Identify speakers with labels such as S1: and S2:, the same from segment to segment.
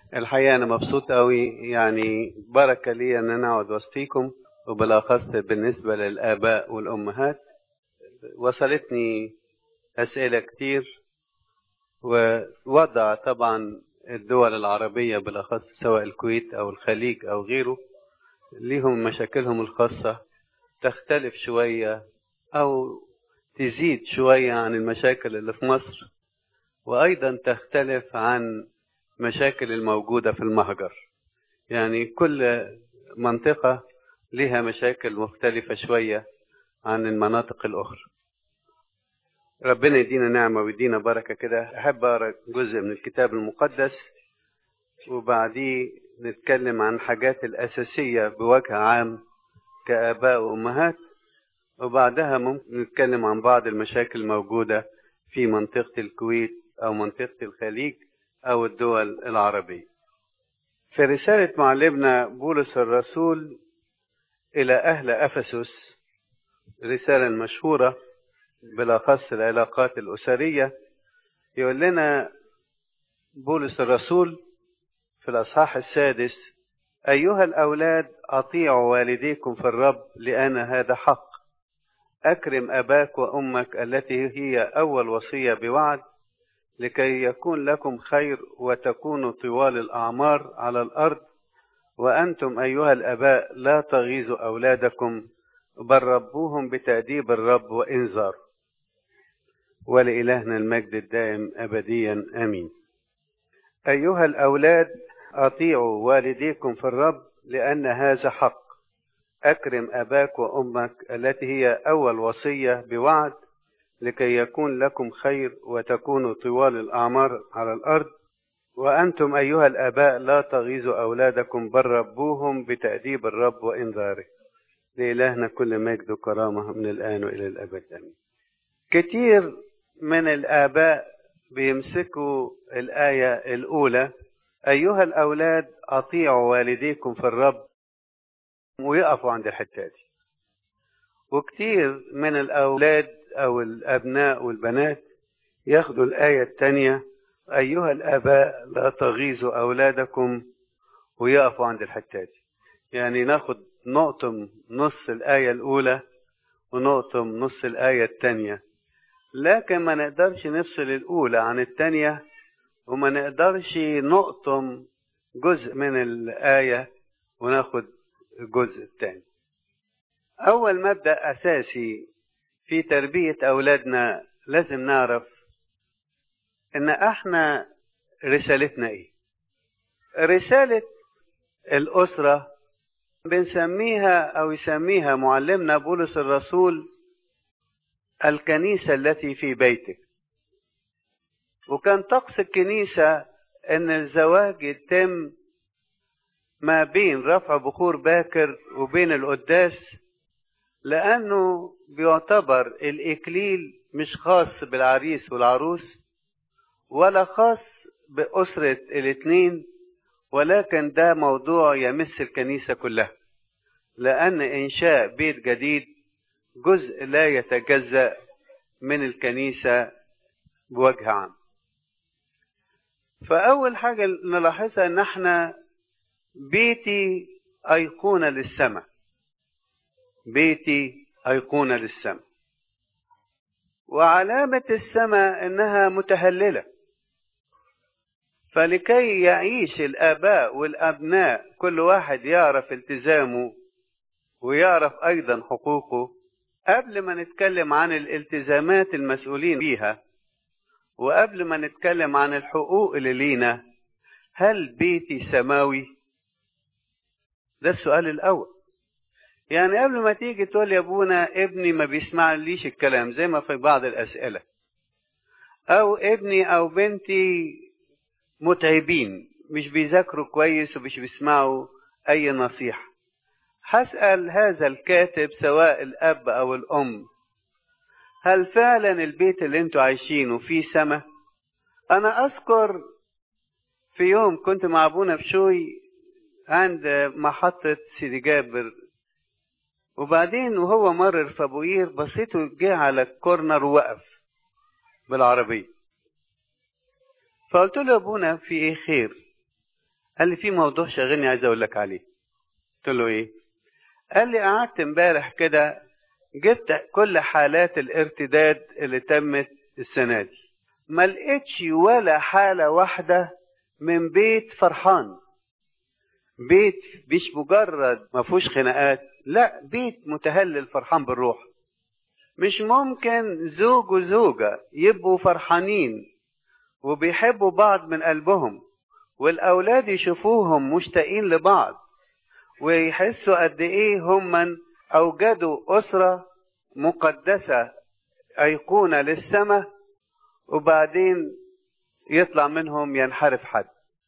S1: الحقيقة أنا مبسوط أوي يعني بركة لي إن أنا أقعد وسطيكم وبالأخص بالنسبة للآباء والأمهات وصلتني أسئلة كتير ووضع طبعا الدول العربية بالأخص سواء الكويت أو الخليج أو غيره ليهم مشاكلهم الخاصة تختلف شوية أو تزيد شوية عن المشاكل اللي في مصر وأيضا تختلف عن مشاكل الموجودة في المهجر يعني كل منطقة لها مشاكل مختلفة شوية عن المناطق الأخرى ربنا يدينا نعمة ويدينا بركة كده أحب أقرأ جزء من الكتاب المقدس وبعديه نتكلم عن حاجات الأساسية بوجه عام كآباء وأمهات وبعدها ممكن نتكلم عن بعض المشاكل الموجودة في منطقة الكويت أو منطقة الخليج أو الدول العربية في رسالة معلمنا بولس الرسول إلى أهل أفسس رسالة مشهورة بالأخص العلاقات الأسرية يقول لنا بولس الرسول في الأصحاح السادس أيها الأولاد أطيعوا والديكم في الرب لأن هذا حق أكرم أباك وأمك التي هي أول وصية بوعد لكي يكون لكم خير وتكونوا طوال الأعمار على الأرض وأنتم أيها الآباء لا تغيظوا أولادكم بل ربوهم بتأديب الرب وإنذار ولإلهنا المجد الدائم أبديا آمين أيها الأولاد أطيعوا والديكم في الرب لأن هذا حق أكرم أباك وأمك التي هي أول وصية بوعد لكي يكون لكم خير وتكونوا طوال الأعمار على الأرض وأنتم أيها الآباء لا تغيظوا أولادكم بل ربوهم بتأديب الرب وإنذاره لإلهنا كل مجد وكرامة من الآن وإلى الأبد آمين كتير من الآباء بيمسكوا الآية الأولى أيها الأولاد أطيعوا والديكم في الرب ويقفوا عند الحتة دي وكتير من الأولاد أو الأبناء والبنات ياخدوا الآية الثانية أيها الآباء لا تغيظوا أولادكم ويقفوا عند الحتة دي يعني ناخد نقطم نص الآية الأولى ونقطم نص الآية الثانية لكن ما نقدرش نفصل الأولى عن الثانية وما نقدرش نقطم جزء من الآية وناخد الجزء الثاني أول مبدأ أساسي في تربية أولادنا لازم نعرف إن إحنا رسالتنا إيه رسالة الأسرة بنسميها أو يسميها معلمنا بولس الرسول الكنيسة التي في بيتك وكان طقس الكنيسة إن الزواج يتم ما بين رفع بخور باكر وبين القداس لأنه بيعتبر الإكليل مش خاص بالعريس والعروس ولا خاص بأسرة الاتنين ولكن ده موضوع يمس الكنيسة كلها لأن إنشاء بيت جديد جزء لا يتجزأ من الكنيسة بوجه عام فأول حاجة نلاحظها إن احنا بيتي أيقونة للسماء بيتي أيقونة للسماء وعلامة السماء إنها متهللة فلكي يعيش الآباء والأبناء كل واحد يعرف التزامه ويعرف أيضا حقوقه قبل ما نتكلم عن الالتزامات المسؤولين بيها وقبل ما نتكلم عن الحقوق اللي لينا هل بيتي سماوي ده السؤال الأول يعني قبل ما تيجي تقول يا ابونا ابني ما بيسمع ليش الكلام زي ما في بعض الأسئلة أو ابني أو بنتي متعبين مش بيذاكروا كويس ومش بيسمعوا أي نصيحة هسأل هذا الكاتب سواء الأب أو الأم هل فعلا البيت اللي انتوا عايشينه فيه سما أنا أذكر في يوم كنت مع أبونا بشوي عند محطة سيدي جابر وبعدين وهو مرر في أبو قير بصيته جه على الكورنر ووقف بالعربية فقلت له يا ابونا في ايه خير قال لي في موضوع شاغلني عايز اقول لك عليه قلت له ايه قال لي قعدت امبارح كده جبت كل حالات الارتداد اللي تمت السنه دي ما لقيتش ولا حاله واحده من بيت فرحان بيت مش مجرد ما فيهوش خناقات لا بيت متهلل فرحان بالروح مش ممكن زوج وزوجة يبقوا فرحانين وبيحبوا بعض من قلبهم والأولاد يشوفوهم مشتاقين لبعض ويحسوا قد إيه هم أوجدوا أسرة مقدسة أيقونة للسماء وبعدين يطلع منهم ينحرف حد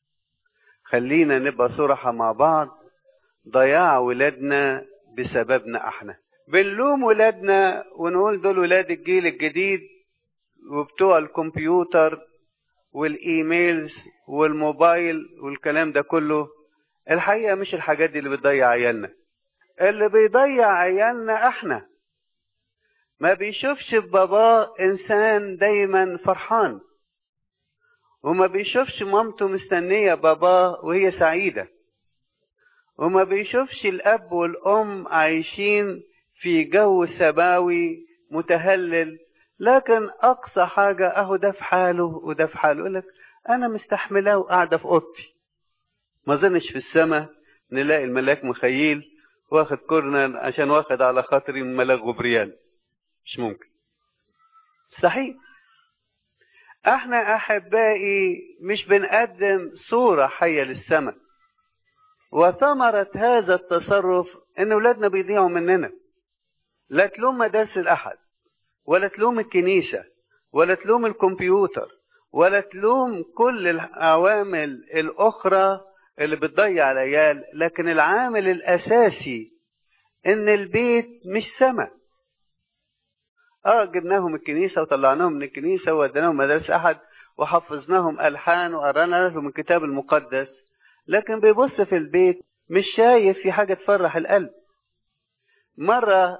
S1: خلينا نبقى صراحة مع بعض ضياع ولادنا بسببنا احنا بنلوم ولادنا ونقول دول ولاد الجيل الجديد وبتوع الكمبيوتر والايميلز والموبايل والكلام ده كله الحقيقة مش الحاجات دي اللي بتضيع عيالنا اللي بيضيع عيالنا احنا ما بيشوفش في باباه انسان دايما فرحان وما بيشوفش مامته مستنية باباه وهي سعيدة وما بيشوفش الأب والأم عايشين في جو سماوي متهلل لكن أقصى حاجة أهو ده في حاله وده في حاله يقول لك أنا مستحملاه وقاعدة في أوضتي ما أظنش في السماء نلاقي الملاك مخيل واخد كورنر عشان واخد على خاطري من ملاك غبريال مش ممكن صحيح احنا احبائي مش بنقدم صورة حية للسماء وثمرة هذا التصرف ان ولادنا بيضيعوا مننا لا تلوم مدارس الاحد ولا تلوم الكنيسة ولا تلوم الكمبيوتر ولا تلوم كل العوامل الاخرى اللي بتضيع العيال لكن العامل الاساسي ان البيت مش سماء اه جبناهم الكنيسه وطلعناهم من الكنيسه ووديناهم مدارس احد وحفظناهم الحان وقرانا لهم الكتاب المقدس لكن بيبص في البيت مش شايف في حاجه تفرح القلب مره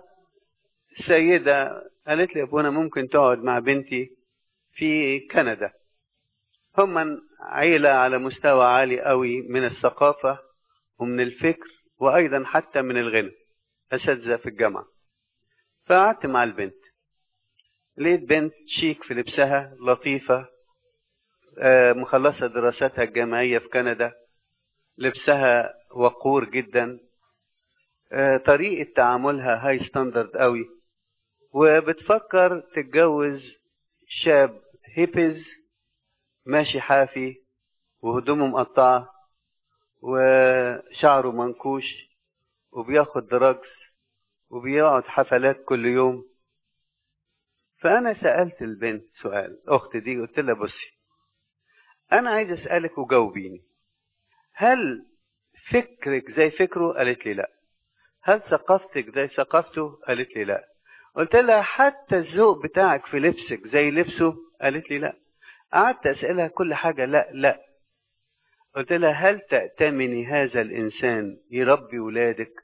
S1: سيده قالت لي ابونا ممكن تقعد مع بنتي في كندا هم عيله على مستوى عالي قوي من الثقافه ومن الفكر وايضا حتى من الغنى اساتذه في الجامعه فقعدت مع البنت لقيت بنت شيك في لبسها لطيفة مخلصة دراساتها الجامعية في كندا لبسها وقور جدا طريقة تعاملها هاي ستاندرد قوي وبتفكر تتجوز شاب هيبز ماشي حافي وهدومه مقطعة وشعره منكوش وبياخد دراجز وبيقعد حفلات كل يوم فأنا سألت البنت سؤال أختي دي قلت لها بصي أنا عايز أسألك وجاوبيني هل فكرك زي فكره؟ قالت لي لا هل ثقافتك زي ثقافته؟ قالت لي لا قلت لها حتى الذوق بتاعك في لبسك زي لبسه؟ قالت لي لا قعدت أسألها كل حاجة لا لا قلت لها هل تأتمني هذا الإنسان يربي ولادك؟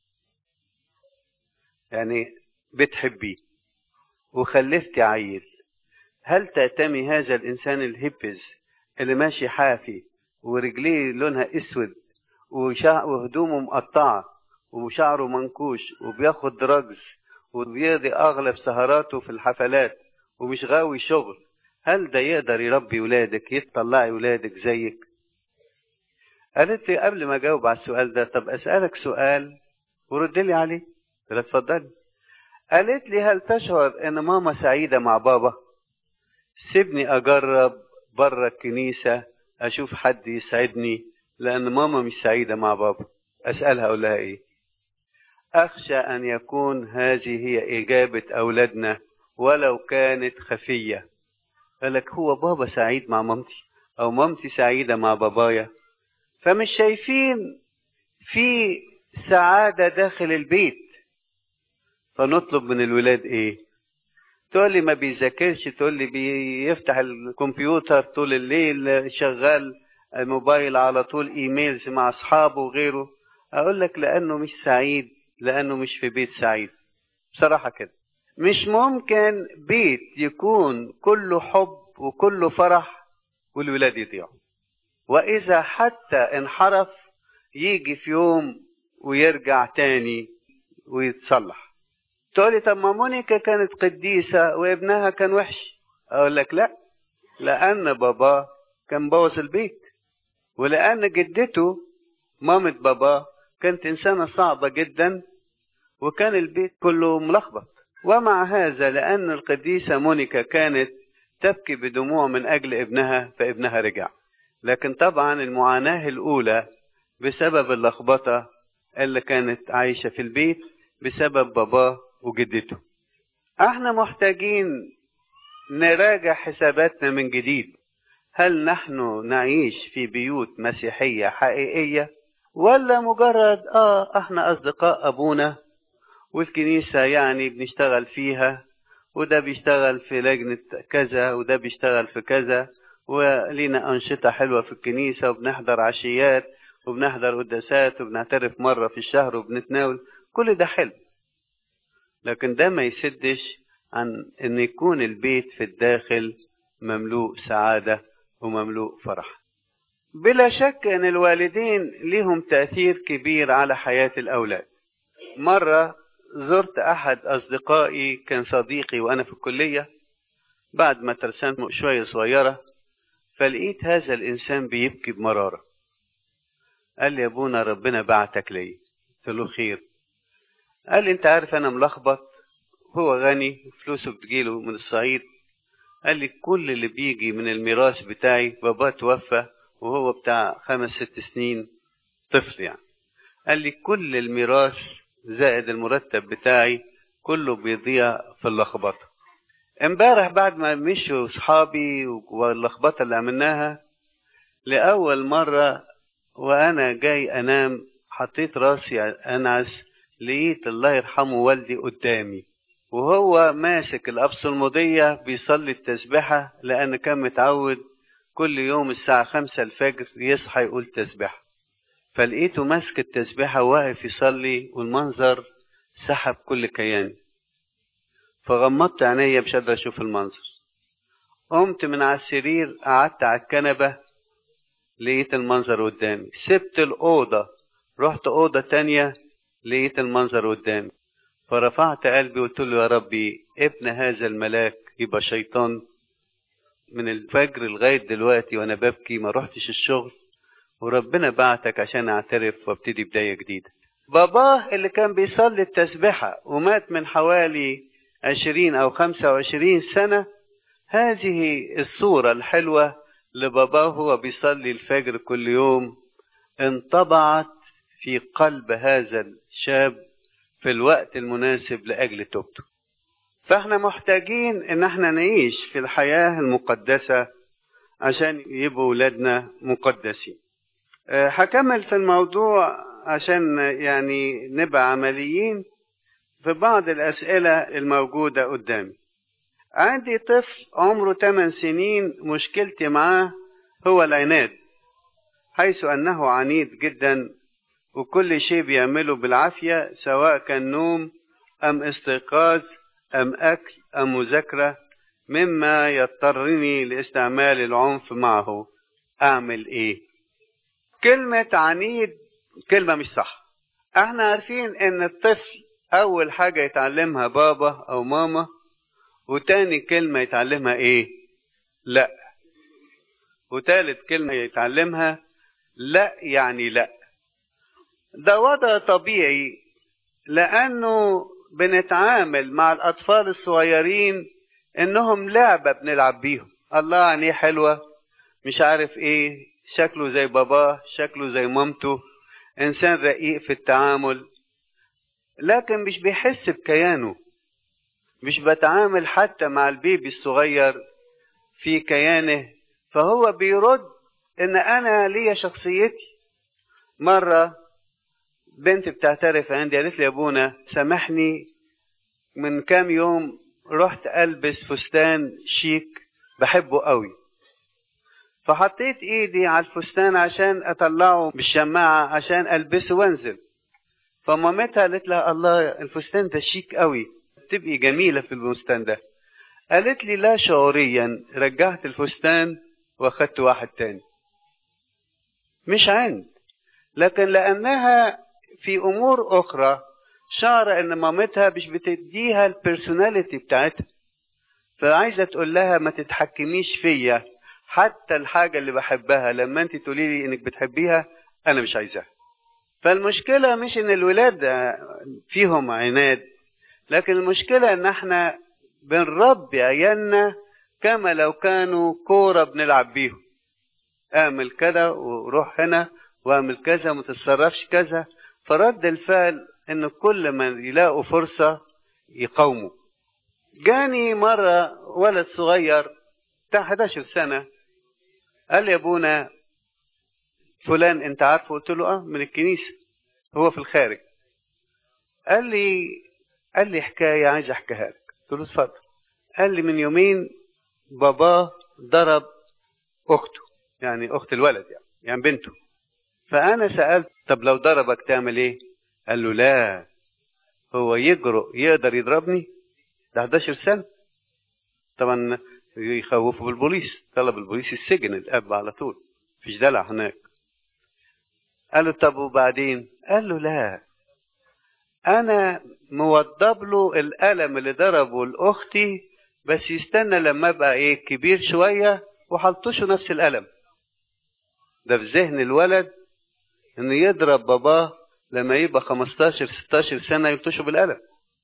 S1: يعني بتحبيه وخلفتي عيل هل تأتمي هذا الإنسان الهبز اللي ماشي حافي ورجليه لونها أسود وهدومه مقطعة وشعره منكوش وبياخد دراجز وبيقضي أغلب سهراته في الحفلات ومش غاوي شغل هل ده يقدر يربي ولادك يطلعي ولادك زيك قالت لي قبل ما أجاوب على السؤال ده طب أسألك سؤال ورد لي عليه قلت لها اتفضلي قالت لي هل تشعر ان ماما سعيدة مع بابا سيبني اجرب بره الكنيسة اشوف حد يسعدني لان ماما مش سعيدة مع بابا اسألها اقول لها ايه اخشى ان يكون هذه هي اجابة اولادنا ولو كانت خفية قالك هو بابا سعيد مع مامتي او مامتي سعيدة مع بابايا فمش شايفين في سعادة داخل البيت فنطلب من الولاد ايه تقول لي ما بيذاكرش تقول لي بيفتح الكمبيوتر طول الليل شغال الموبايل على طول ايميلز مع اصحابه وغيره اقول لك لانه مش سعيد لانه مش في بيت سعيد بصراحه كده مش ممكن بيت يكون كله حب وكله فرح والولاد يضيعوا وإذا حتى انحرف يجي في يوم ويرجع تاني ويتصلح تقولي طب ما مونيكا كانت قديسة وابنها كان وحش أقول لك لا لأن بابا كان بوظ البيت ولأن جدته مامة بابا كانت إنسانة صعبة جدا وكان البيت كله ملخبط ومع هذا لأن القديسة مونيكا كانت تبكي بدموع من أجل ابنها فابنها رجع لكن طبعا المعاناة الأولى بسبب اللخبطة اللي كانت عايشة في البيت بسبب باباه وجدته احنا محتاجين نراجع حساباتنا من جديد هل نحن نعيش في بيوت مسيحية حقيقية ولا مجرد اه احنا اصدقاء ابونا والكنيسة يعني بنشتغل فيها وده بيشتغل في لجنة كذا وده بيشتغل في كذا ولينا أنشطة حلوة في الكنيسة وبنحضر عشيات وبنحضر قداسات وبنعترف مرة في الشهر وبنتناول كل ده حلو لكن ده ما يسدش عن ان يكون البيت في الداخل مملوء سعادة ومملوء فرح بلا شك ان الوالدين لهم تأثير كبير على حياة الاولاد مرة زرت احد اصدقائي كان صديقي وانا في الكلية بعد ما ترسمت شوية صغيرة فلقيت هذا الانسان بيبكي بمرارة قال لي يا ابونا ربنا بعتك لي قلت له خير قال لي انت عارف انا ملخبط هو غني فلوسه بتجيله من الصعيد قال لي كل اللي بيجي من الميراث بتاعي بابا توفى وهو بتاع خمس ست سنين طفل يعني قال لي كل الميراث زائد المرتب بتاعي كله بيضيع في اللخبطة امبارح بعد ما مشوا اصحابي واللخبطة اللي عملناها لأول مرة وأنا جاي أنام حطيت راسي أنعس لقيت الله يرحمه والدي قدامي وهو ماسك الأبصلمودية بيصلي التسبحة لأن كان متعود كل يوم الساعة خمسة الفجر يصحى يقول تسبحة فلقيته ماسك التسبحة واقف يصلي والمنظر سحب كل كياني فغمضت عينيا مش قادر أشوف المنظر قمت من على السرير قعدت على الكنبة لقيت المنظر قدامي سبت الأوضة رحت أوضة تانية لقيت المنظر قدامي فرفعت قلبي وقلت له يا ربي ابن هذا الملاك يبقى شيطان من الفجر لغاية دلوقتي وأنا ببكي ما رحتش الشغل وربنا بعتك عشان أعترف وابتدي بداية جديدة باباه اللي كان بيصلي التسبحة ومات من حوالي عشرين أو خمسة وعشرين سنة هذه الصورة الحلوة لباباه هو بيصلي الفجر كل يوم انطبعت في قلب هذا الشاب في الوقت المناسب لأجل توبته فاحنا محتاجين ان احنا نعيش في الحياة المقدسة عشان يبقوا ولادنا مقدسين هكمل في الموضوع عشان يعني نبقى عمليين في بعض الأسئلة الموجودة قدامي عندي طفل عمره 8 سنين مشكلتي معاه هو العناد حيث أنه عنيد جدا وكل شيء بيعمله بالعافية سواء كان نوم أم استيقاظ أم أكل أم مذاكرة مما يضطرني لاستعمال العنف معه أعمل إيه؟ كلمة عنيد كلمة مش صح احنا عارفين ان الطفل اول حاجة يتعلمها بابا او ماما وتاني كلمة يتعلمها ايه لا وتالت كلمة يتعلمها لا يعني لا ده وضع طبيعي لانه بنتعامل مع الاطفال الصغيرين انهم لعبة بنلعب بيهم الله عينيه حلوة مش عارف ايه شكله زي باباه شكله زي مامته انسان رقيق في التعامل لكن مش بيحس بكيانه مش بتعامل حتى مع البيبي الصغير في كيانه فهو بيرد ان انا ليا شخصيتي مرة بنت بتعترف عندي قالت لي يا ابونا سامحني من كام يوم رحت البس فستان شيك بحبه قوي فحطيت ايدي على الفستان عشان اطلعه بالشماعة عشان البسه وانزل فمامتها قالت لها الله الفستان ده شيك قوي تبقي جميلة في الفستان ده قالت لي لا شعوريا رجعت الفستان واخدت واحد تاني مش عند لكن لأنها في أمور أخرى شعر إن مامتها مش بتديها البيرسوناليتي بتاعتها فعايزة تقول لها ما تتحكميش فيا حتى الحاجة اللي بحبها لما انت تقولي لي انك بتحبيها انا مش عايزاها فالمشكلة مش ان الولاد فيهم عناد لكن المشكلة ان احنا بنربي عيالنا كما لو كانوا كورة بنلعب بيهم اعمل كده وروح هنا واعمل كذا ما تتصرفش كذا فرد الفعل ان كل ما يلاقوا فرصة يقاوموا جاني مرة ولد صغير بتاع 11 سنة قال لي يا ابونا فلان انت عارفه قلت له اه من الكنيسة هو في الخارج قال لي قال لي حكاية عايز احكيها لك قلت له اتفضل قال لي من يومين باباه ضرب اخته يعني اخت الولد يعني يعني بنته فانا سالت طب لو ضربك تعمل ايه قال له لا هو يجرؤ يقدر يضربني ده 11 سنه طبعا يخوفوا بالبوليس طلب البوليس السجن الاب على طول مفيش دلع هناك قال له طب وبعدين قال له لا انا موضب له القلم اللي ضربه لاختي بس يستنى لما ابقى ايه كبير شويه وحلطشه نفس القلم ده في ذهن الولد انه يضرب باباه لما يبقى 15 16 سنه يلطشه بالقلم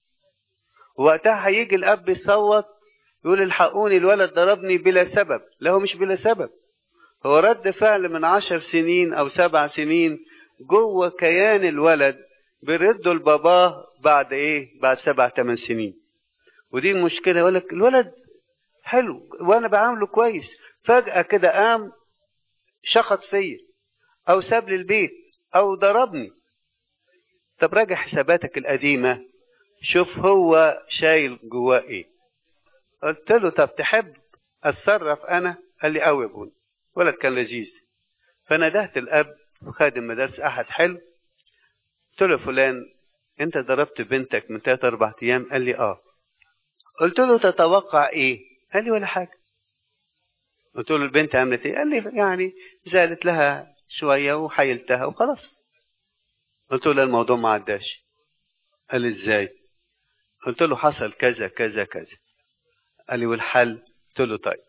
S1: ووقتها هيجي الاب يصوت يقول الحقوني الولد ضربني بلا سبب لا هو مش بلا سبب هو رد فعل من عشر سنين او سبع سنين جوه كيان الولد بيرده لباباه بعد ايه بعد سبع ثمان سنين ودي المشكله يقول لك الولد حلو وانا بعامله كويس فجاه كده قام شخط فيا او ساب لي البيت او ضربني طب راجع حساباتك القديمه شوف هو شايل جواه ايه قلت له طب تحب اتصرف انا قال لي قوي يا ابونا ولد كان لذيذ فندهت الاب خادم مدارس احد حلو قلت له فلان انت ضربت بنتك من ثلاث اربع ايام قال لي اه قلت له تتوقع ايه قال لي ولا حاجه قلت له البنت عملت ايه قال لي يعني زالت لها شويه وحيلتها وخلاص قلت له الموضوع ما عداش قال لي ازاي قلت له حصل كذا كذا كذا قال لي والحل قلت له طيب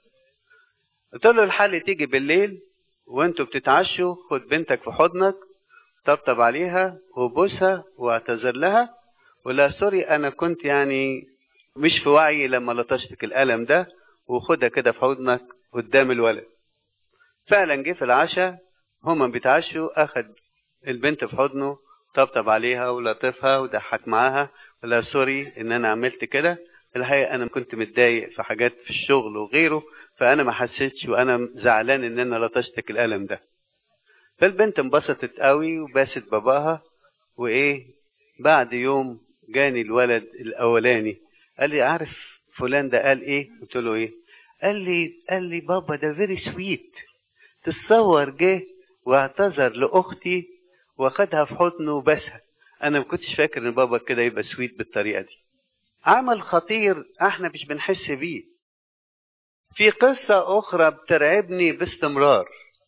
S1: قلت له الحل تيجي بالليل وانتوا بتتعشوا خد بنتك في حضنك طبطب عليها وبوسها واعتذر لها ولا سوري انا كنت يعني مش في وعي لما لطشتك الالم ده وخدها كده في حضنك قدام الولد فعلا جه في العشاء هما بيتعشوا اخد البنت في حضنه طبطب عليها ولطفها وضحك معاها ولا سوري ان انا عملت كده الحقيقه انا كنت متضايق في حاجات في الشغل وغيره فانا ما حسيتش وانا زعلان ان انا لطشتك الالم ده فالبنت انبسطت قوي وباست باباها وايه بعد يوم جاني الولد الاولاني قال لي عارف فلان ده قال ايه قلت له ايه قال لي قال لي بابا ده فيري سويت تتصور جه واعتذر لاختي واخدها في حضنه وبسها انا ما كنتش فاكر ان بابا كده يبقى سويت بالطريقه دي عمل خطير احنا مش بنحس بيه في قصة أخرى بترعبني باستمرار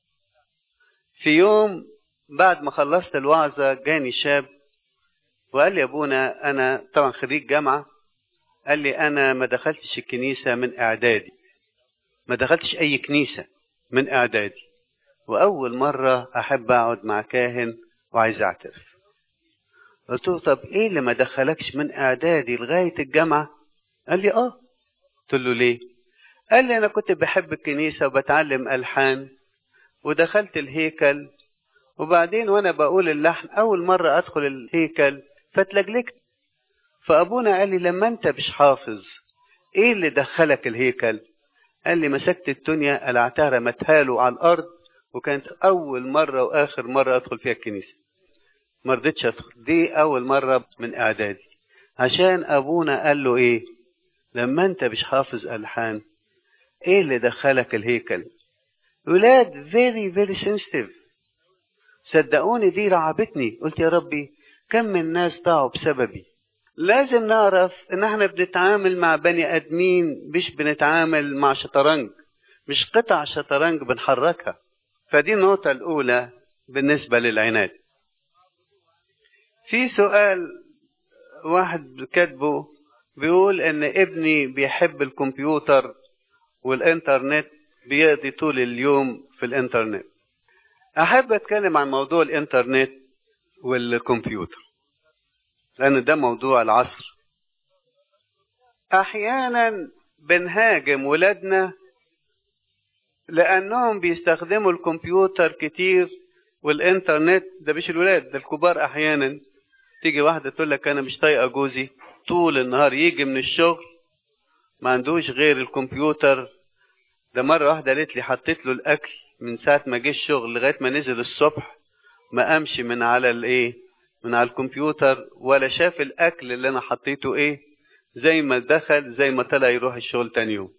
S1: في يوم بعد ما خلصت الوعظة جاني شاب وقال لي يا أبونا أنا طبعا خريج جامعة قال لي أنا ما دخلتش الكنيسة من إعدادي ما دخلتش أي كنيسة من إعدادي وأول مرة أحب أقعد مع كاهن وعايز أعترف قلت له طب إيه اللي ما دخلكش من إعدادي لغاية الجامعة قال لي آه قلت له ليه قال لي أنا كنت بحب الكنيسة وبتعلم ألحان ودخلت الهيكل وبعدين وأنا بقول اللحن أول مرة أدخل الهيكل فاتلجلجت فأبونا قال لي لما أنت مش حافظ إيه اللي دخلك الهيكل قال لي مسكت الدنيا قلعتها رمتها له على الأرض وكانت أول مرة وآخر مرة أدخل فيها الكنيسة ما رضيتش أدخل دي أول مرة من إعدادي عشان أبونا قال له إيه لما أنت مش حافظ ألحان إيه اللي دخلك الهيكل ولاد very very sensitive صدقوني دي رعبتني قلت يا ربي كم من ناس ضاعوا بسببي لازم نعرف ان احنا بنتعامل مع بني ادمين مش بنتعامل مع شطرنج مش قطع شطرنج بنحركها فدي النقطة الأولى بالنسبة للعناد في سؤال واحد كاتبه بيقول ان ابني بيحب الكمبيوتر والانترنت بيقضي طول اليوم في الانترنت احب اتكلم عن موضوع الانترنت والكمبيوتر لان ده موضوع العصر احيانا بنهاجم ولادنا لانهم بيستخدموا الكمبيوتر كتير والانترنت ده مش الولاد ده الكبار احيانا تيجي واحده تقول لك انا مش طايقه جوزي طول النهار يجي من الشغل ما عندوش غير الكمبيوتر ده مره واحده قالت لي حطيت له الاكل من ساعه ما جه الشغل لغايه ما نزل الصبح ما قامش من على الايه من على الكمبيوتر ولا شاف الاكل اللي انا حطيته ايه زي ما دخل زي ما طلع يروح الشغل تاني يوم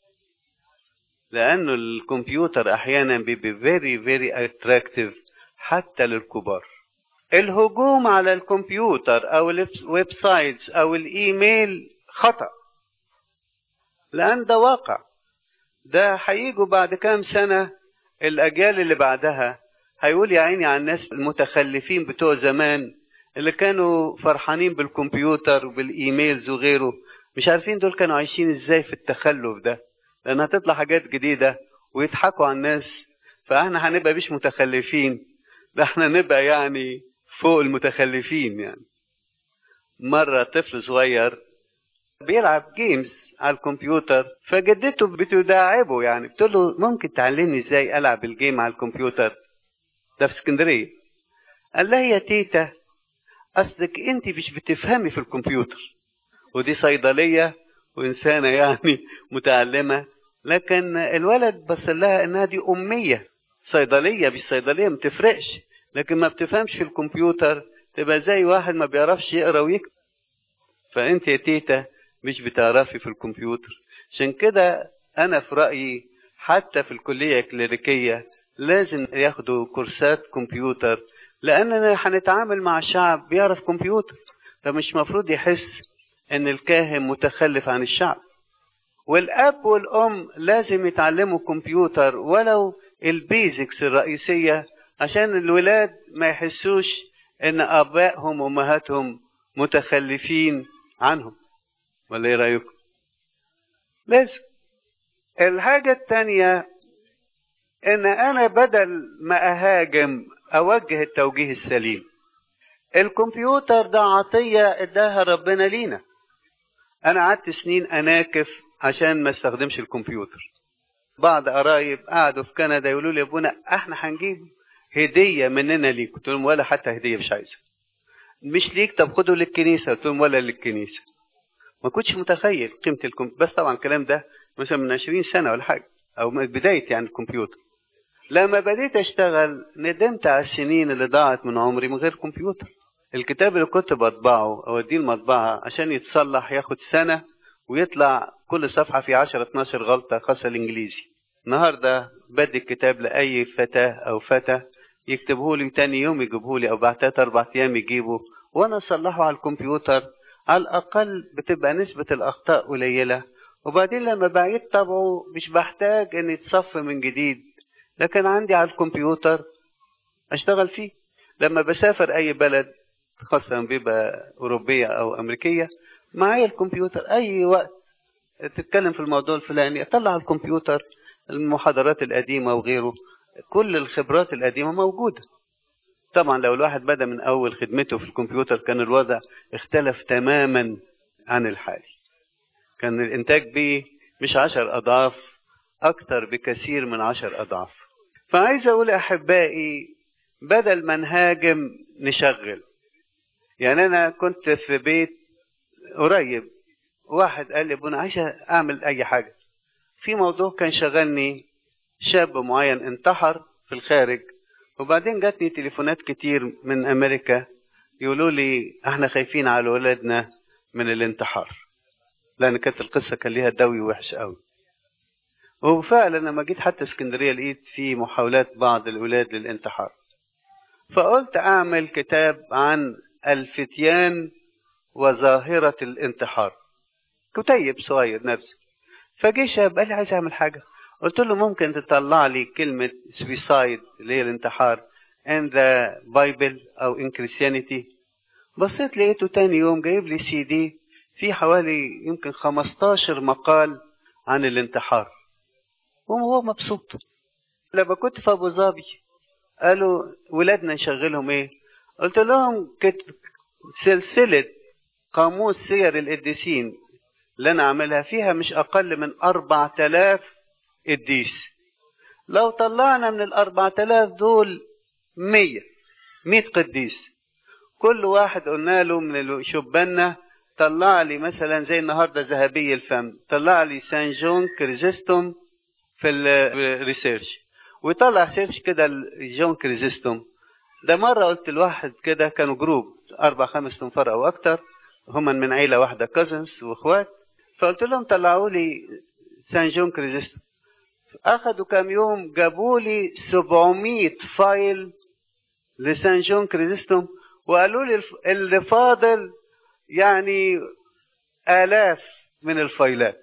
S1: لانه الكمبيوتر احيانا بيبقى very very attractive حتى للكبار الهجوم على الكمبيوتر او الويب سايتس او الايميل خطا لان ده واقع ده هيجوا بعد كام سنه الاجيال اللي بعدها هيقول يا عيني على الناس المتخلفين بتوع زمان اللي كانوا فرحانين بالكمبيوتر وبالايميلز وغيره مش عارفين دول كانوا عايشين ازاي في التخلف ده لان هتطلع حاجات جديده ويضحكوا على الناس فاحنا هنبقى مش متخلفين ده احنا نبقى يعني فوق المتخلفين يعني مرة طفل صغير بيلعب جيمز على الكمبيوتر فجدته بتداعبه يعني بتقول له ممكن تعلمني ازاي العب الجيم على الكمبيوتر ده في اسكندريه قال لها يا تيتا اصلك انت مش بتفهمي في الكمبيوتر ودي صيدليه وانسانه يعني متعلمه لكن الولد بص لها انها دي اميه صيدليه مش صيدليه ما تفرقش لكن ما بتفهمش في الكمبيوتر تبقى زي واحد ما بيعرفش يقرا ويكتب فانت يا تيتا مش بتعرفي في الكمبيوتر عشان كده انا في رايي حتى في الكليه الكليريكيه لازم ياخدوا كورسات كمبيوتر لاننا هنتعامل مع شعب بيعرف كمبيوتر فمش مفروض يحس ان الكاهن متخلف عن الشعب والاب والام لازم يتعلموا كمبيوتر ولو البيزكس الرئيسيه عشان الولاد ما يحسوش ان ابائهم وامهاتهم متخلفين عنهم ولا ايه رايكم لازم الحاجه الثانيه ان انا بدل ما اهاجم اوجه التوجيه السليم الكمبيوتر ده عطيه اداها ربنا لينا انا قعدت سنين اناكف عشان ما استخدمش الكمبيوتر بعض قرايب قعدوا في كندا يقولوا لي يا ابونا احنا هنجيب هديه مننا ليك قلت لهم ولا حتى هديه مش عايزه مش ليك طب خده للكنيسه قلت لهم ولا للكنيسه ما كنتش متخيل قيمه الكمبيوتر بس طبعا الكلام ده مثلا من 20 سنه ولا حاجه او من بدايه يعني الكمبيوتر لما بديت اشتغل ندمت على السنين اللي ضاعت من عمري من غير كمبيوتر الكتاب اللي كنت بطبعه اوديه المطبعه عشان يتصلح ياخد سنه ويطلع كل صفحه في 10 12 غلطه خاصه الانجليزي النهارده بدي الكتاب لاي فتاه او فتى يكتبه لي تاني يوم يجيبه لي او بعد ثلاث اربع ايام يجيبه وانا اصلحه على الكمبيوتر على الاقل بتبقى نسبه الاخطاء قليله وبعدين لما بعيد طبعه مش بحتاج ان يتصفى من جديد لكن عندي على الكمبيوتر اشتغل فيه لما بسافر اي بلد خاصة بيبقى أوروبية أو أمريكية معايا الكمبيوتر أي وقت تتكلم في الموضوع الفلاني أطلع الكمبيوتر المحاضرات القديمة وغيره كل الخبرات القديمة موجودة طبعا لو الواحد بدأ من أول خدمته في الكمبيوتر كان الوضع اختلف تماما عن الحالي كان الإنتاج به مش عشر أضعاف أكثر بكثير من عشر أضعاف فعايز أقول أحبائي بدل ما نهاجم نشغل يعني أنا كنت في بيت قريب واحد قال لي ابونا عايز أعمل أي حاجة في موضوع كان شغلني شاب معين انتحر في الخارج وبعدين جاتني تليفونات كتير من أمريكا يقولوا لي احنا خايفين على ولادنا من الانتحار لأن كانت القصة كان ليها دوي وحش قوي وفعلا لما جيت حتى اسكندرية لقيت في محاولات بعض الأولاد للانتحار فقلت أعمل كتاب عن الفتيان وظاهرة الانتحار كتيب صغير نفسي فجه شاب قال لي عايز أعمل حاجة قلت له ممكن تطلع لي كلمة سويسايد اللي هي الانتحار in the Bible أو in Christianity بصيت لقيته تاني يوم جايب لي سي دي فيه حوالي يمكن 15 مقال عن الانتحار وهو مبسوط لما كنت في أبو ظبي قالوا ولادنا نشغلهم ايه قلت لهم كتب سلسلة قاموس سير القديسين اللي أنا عاملها فيها مش أقل من أربع تلاف قديس لو طلعنا من الأربع تلاف دول مية مية قديس كل واحد قلنا له من شباننا طلع لي مثلا زي النهارده ذهبي الفم طلع لي سان جون كريزيستوم في الريسيرش ويطلع سيرش كده جون كريزيستوم ده مرة قلت لواحد كده كانوا جروب أربع خمس تنفار أو أكتر هم من عيلة واحدة كازنز وإخوات فقلت لهم طلعوا لي سان جون كريزيستوم أخدوا كام يوم جابوا لي 700 فايل لسان جون كريزيستوم وقالوا لي اللي فاضل يعني آلاف من الفايلات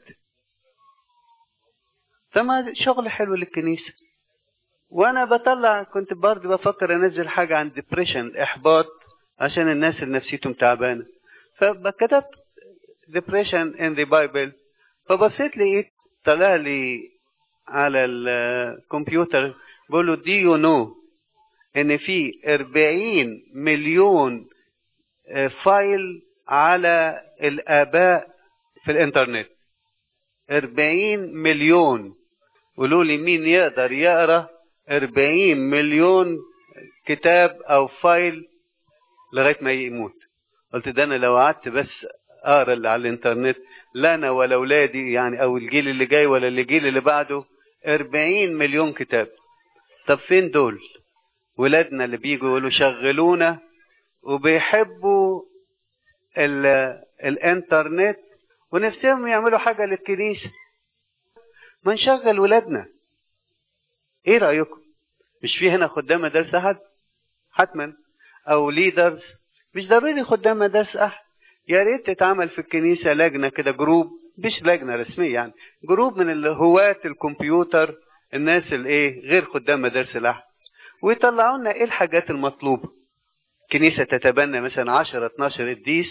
S1: فما شغل حلو للكنيسة وانا بطلع كنت برضه بفكر انزل حاجة عن ديبريشن احباط عشان الناس اللي نفسيتهم تعبانة فكتبت depression in the Bible فبصيت لقيت طلع لي على الكمبيوتر بقول له دي يو نو ان في 40 مليون فايل على الاباء في الانترنت 40 مليون قولوا لي مين يقدر يقرا 40 مليون كتاب او فايل لغايه ما يموت قلت ده انا لو قعدت بس اقرا اللي على الانترنت لا انا ولا اولادي يعني او الجيل اللي جاي ولا الجيل اللي بعده 40 مليون كتاب طب فين دول ولادنا اللي بيجوا يقولوا شغلونا وبيحبوا الانترنت ونفسهم يعملوا حاجه للكنيسه ما نشغل ولادنا ايه رايكم مش في هنا خدام مدارس احد حتما او ليدرز مش ضروري خدام مدارس احد يا ريت تتعمل في الكنيسه لجنه كده جروب مش لجنه رسميه يعني جروب من الهواة الكمبيوتر الناس الايه غير خدام مدارس الاحد ويطلعوا لنا ايه الحاجات المطلوبه كنيسه تتبنى مثلا 10 12 قديس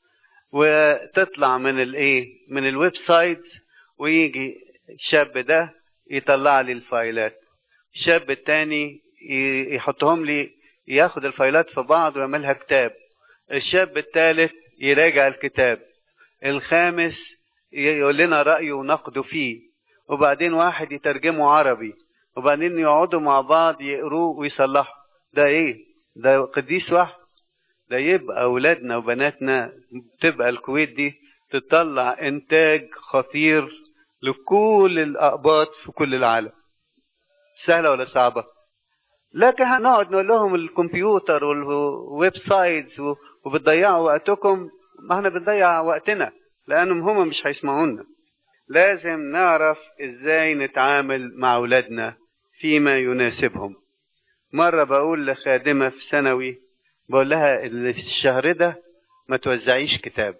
S1: وتطلع من الايه من الويب سايت ويجي الشاب ده يطلع لي الفايلات الشاب التاني يحطهم لي ياخد الفايلات في بعض ويعملها كتاب الشاب الثالث يراجع الكتاب الخامس يقول لنا رأيه ونقده فيه وبعدين واحد يترجمه عربي وبعدين يقعدوا مع بعض يقروه ويصلحوا ده ايه ده قديس واحد ده يبقى اولادنا وبناتنا تبقى الكويت دي تطلع انتاج خطير لكل الاقباط في كل العالم سهله ولا صعبه لكن هنقعد نقول لهم الكمبيوتر والويب سايتس وبتضيعوا وقتكم ما احنا بنضيع وقتنا لانهم هم مش هيسمعونا لازم نعرف ازاي نتعامل مع اولادنا فيما يناسبهم مرة بقول لخادمة في ثانوي بقول لها الشهر ده ما توزعيش كتاب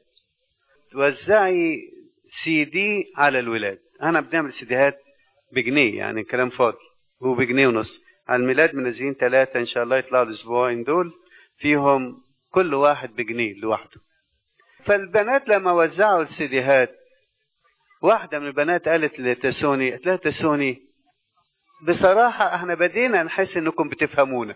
S1: توزعي سي دي على الولاد انا بنعمل سيديهات بجنيه يعني كلام فاضي هو بجنيه ونص على الميلاد منزلين ثلاثة ان شاء الله يطلعوا الاسبوعين دول فيهم كل واحد بجنيه لوحده فالبنات لما وزعوا السيديهات واحدة من البنات قالت لتسوني قالت لها تسوني بصراحة احنا بدينا نحس انكم بتفهمونا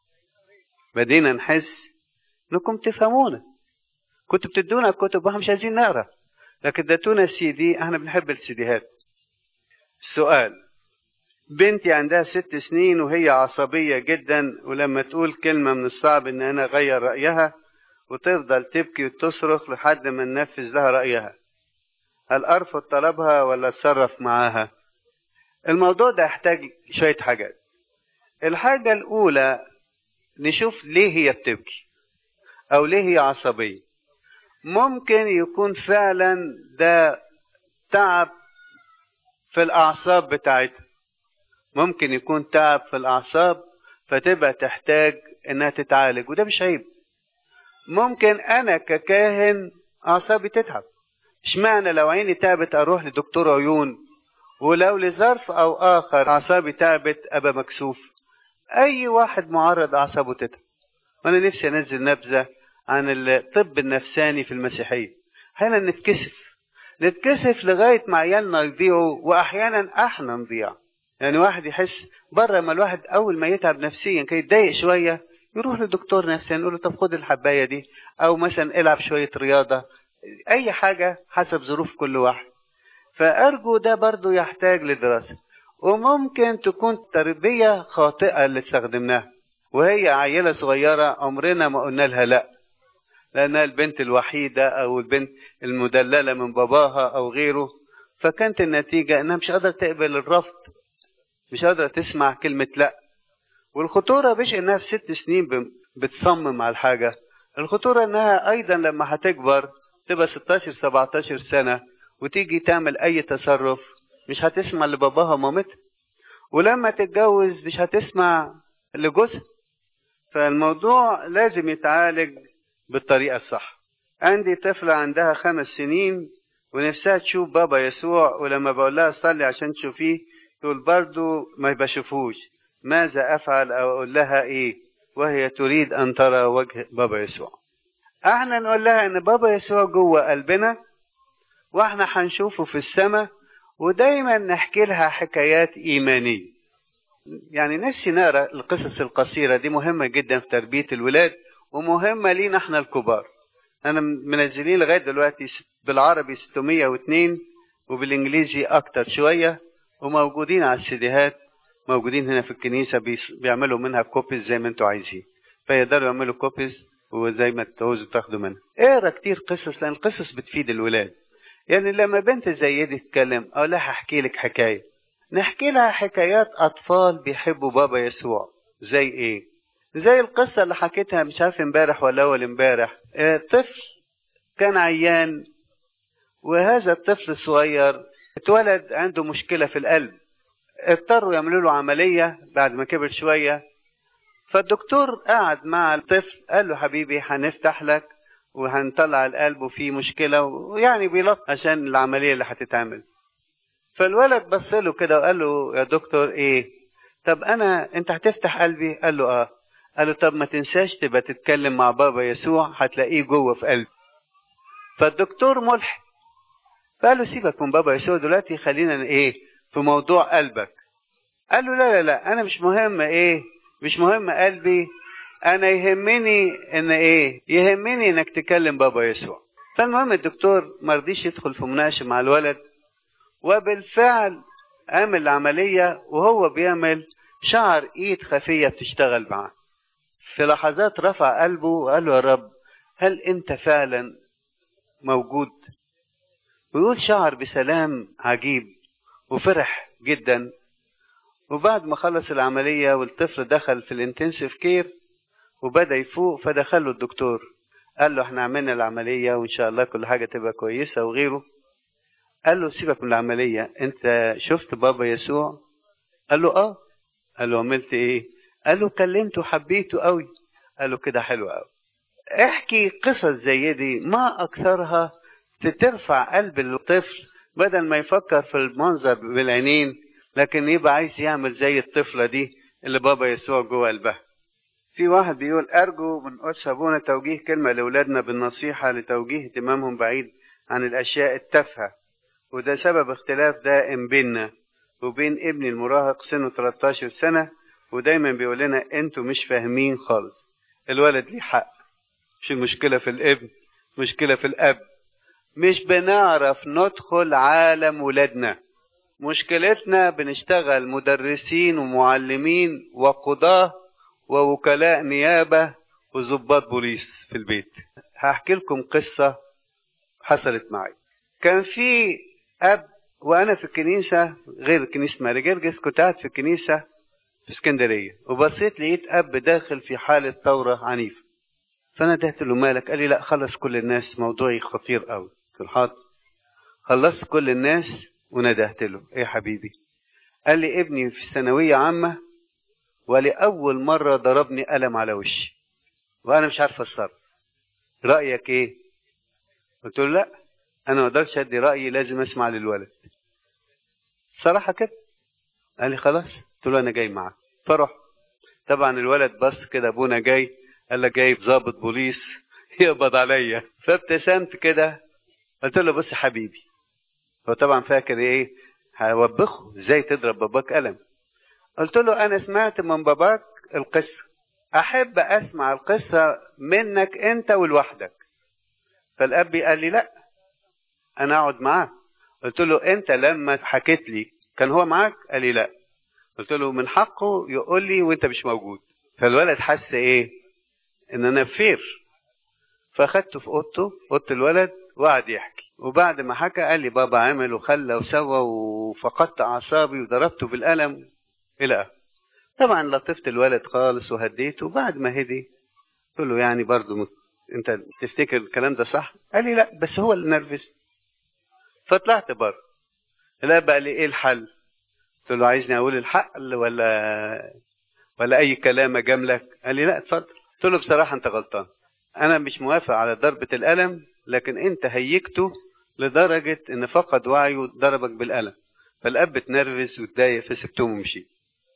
S1: بدينا نحس انكم تفهمونا كنتوا بتدونا الكتب واحنا مش عايزين نقرا لكن اديتونا السي دي احنا بنحب السيديهات السؤال بنتي عندها ست سنين وهي عصبية جدا ولما تقول كلمة من الصعب ان انا اغير رأيها وتفضل تبكي وتصرخ لحد ما ننفذ لها رأيها هل ارفض طلبها ولا اتصرف معاها الموضوع ده يحتاج شوية حاجات الحاجة الأولى نشوف ليه هي بتبكي أو ليه هي عصبية ممكن يكون فعلا ده تعب في الأعصاب بتاعتها ممكن يكون تعب في الأعصاب فتبقى تحتاج إنها تتعالج وده مش عيب ممكن أنا ككاهن أعصابي تتعب اشمعنى لو عيني تعبت أروح لدكتور عيون ولو لظرف أو آخر أعصابي تعبت أبقى مكسوف اي واحد معرض اعصابه تتعب وانا نفسي انزل نبذه عن الطب النفساني في المسيحيه احيانا نتكسف نتكسف لغايه ما عيالنا يضيعوا واحيانا احنا نضيع يعني واحد يحس بره ما الواحد اول ما يتعب نفسيا كي يتضايق شويه يروح لدكتور نفساني يقول له طب خد الحبايه دي او مثلا العب شويه رياضه اي حاجه حسب ظروف كل واحد فارجو ده برضو يحتاج لدراسه وممكن تكون تربيه خاطئه اللي استخدمناها وهي عيله صغيره عمرنا ما قلنا لها لا لانها البنت الوحيده او البنت المدلله من باباها او غيره فكانت النتيجه انها مش قادره تقبل الرفض مش قادره تسمع كلمه لا والخطوره مش انها في ست سنين بتصمم على الحاجه الخطوره انها ايضا لما هتكبر تبقى 16 17 سنه وتيجي تعمل اي تصرف مش هتسمع لباباها ومامتها ولما تتجوز مش هتسمع لجوزها فالموضوع لازم يتعالج بالطريقة الصح عندي طفلة عندها خمس سنين ونفسها تشوف بابا يسوع ولما بقول لها صلي عشان تشوفيه تقول برضو ما بشوفوش ماذا أفعل أو أقول لها إيه وهي تريد أن ترى وجه بابا يسوع احنا نقول لها ان بابا يسوع جوه قلبنا واحنا هنشوفه في السماء ودايما نحكي لها حكايات ايمانيه يعني نفسي نقرا القصص القصيره دي مهمه جدا في تربيه الولاد ومهمه لينا احنا الكبار انا منزلين لغايه دلوقتي بالعربي 602 وبالانجليزي اكتر شويه وموجودين على السيديهات موجودين هنا في الكنيسه بيعملوا منها كوبيز زي ما انتوا عايزين فيقدروا يعملوا كوبيز وزي ما تعوزوا تاخدوا منها اقرا كتير قصص لان القصص بتفيد الولاد يعني لما بنت زي دي تتكلم اقول لها هحكي لك حكايه نحكي لها حكايات اطفال بيحبوا بابا يسوع زي ايه زي القصه اللي حكيتها مش عارف امبارح ولا اول امبارح اه طفل كان عيان وهذا الطفل الصغير اتولد عنده مشكله في القلب اضطروا يعملوا له عمليه بعد ما كبر شويه فالدكتور قعد مع الطفل قال له حبيبي هنفتح لك وهنطلع القلب وفيه مشكلة ويعني بيلط عشان العملية اللي هتتعمل فالولد بص له كده وقال له يا دكتور ايه طب انا انت هتفتح قلبي قال له اه قال له طب ما تنساش تبقى تتكلم مع بابا يسوع هتلاقيه جوه في قلبي فالدكتور ملحد فقال له سيبك من بابا يسوع دلوقتي خلينا ايه في موضوع قلبك قال له لا لا لا انا مش مهم ايه مش مهم قلبي انا يهمني ان ايه يهمني انك تكلم بابا يسوع فالمهم الدكتور ما رضيش يدخل في مناقشه مع الولد وبالفعل عمل العمليه وهو بيعمل شعر ايد خفيه بتشتغل معاه في لحظات رفع قلبه وقال له يا رب هل انت فعلا موجود ويقول شعر بسلام عجيب وفرح جدا وبعد ما خلص العملية والطفل دخل في الانتنسيف كير وبدأ يفوق فدخل له الدكتور قال له احنا عملنا العملية وان شاء الله كل حاجة تبقى كويسة وغيره قال له سيبك من العملية انت شفت بابا يسوع قال له اه قال له عملت ايه قال له كلمته حبيته قوي قال له كده حلو قوي احكي قصص زي دي ما اكثرها ترفع قلب الطفل بدل ما يفكر في المنظر بالعينين لكن يبقى عايز يعمل زي الطفلة دي اللي بابا يسوع جوه قلبها في واحد بيقول أرجو من قدس أبونا توجيه كلمة لأولادنا بالنصيحة لتوجيه اهتمامهم بعيد عن الأشياء التافهة وده سبب اختلاف دائم بيننا وبين ابني المراهق سنه 13 سنة ودايما بيقول لنا انتوا مش فاهمين خالص الولد ليه حق مش المشكلة في الابن مشكلة في الأب مش بنعرف ندخل عالم ولادنا مشكلتنا بنشتغل مدرسين ومعلمين وقضاة ووكلاء نيابة وظباط بوليس في البيت هحكي لكم قصة حصلت معي كان في أب وأنا في الكنيسة غير كنيسة ماري جرجس كنت قاعد في الكنيسة في اسكندرية وبصيت لقيت أب داخل في حالة ثورة عنيفة فأنا دهت له مالك قال لي لا خلص كل الناس موضوعي خطير قوي قلت له حاضر خلصت كل الناس وندهت له ايه يا حبيبي قال لي ابني في ثانوية عامة ولأول مرة ضربني قلم على وشي وأنا مش عارف أتصرف رأيك إيه؟ قلت له لا أنا ما أقدرش أدي رأيي لازم أسمع للولد صراحة كده قال لي خلاص قلت له أنا جاي معاك فرح طبعا الولد بص كده ابونا جاي قال لك جايب ضابط بوليس يقبض عليا فابتسمت كده قلت له بص يا حبيبي هو طبعا فاكر ايه هوبخه ازاي تضرب باباك قلم قلت له انا سمعت من باباك القصه احب اسمع القصه منك انت ولوحدك فالاب قال لي لا انا اقعد معاه قلت له انت لما حكيت لي كان هو معاك قال لي لا قلت له من حقه يقول لي وانت مش موجود فالولد حس ايه ان انا فير فاخدته في اوضته اوضه الولد وقعد يحكي وبعد ما حكى قال لي بابا عمل وخلى وسوى وفقدت اعصابي وضربته بالقلم الى اخره طبعا لطفت الولد خالص وهديته وبعد ما هدي قلت له يعني برضه مت... انت تفتكر الكلام ده صح قال لي لا بس هو اللي نرفزني فطلعت بره لا بقى لي ايه الحل قلت له عايزني اقول الحق ولا ولا اي كلام اجاملك قال لي لا اتفضل قلت له بصراحه انت غلطان انا مش موافق على ضربه القلم لكن انت هيجته لدرجه ان فقد وعيه ضربك بالقلم فالاب اتنرفز واتضايق فسبتهم ومشيت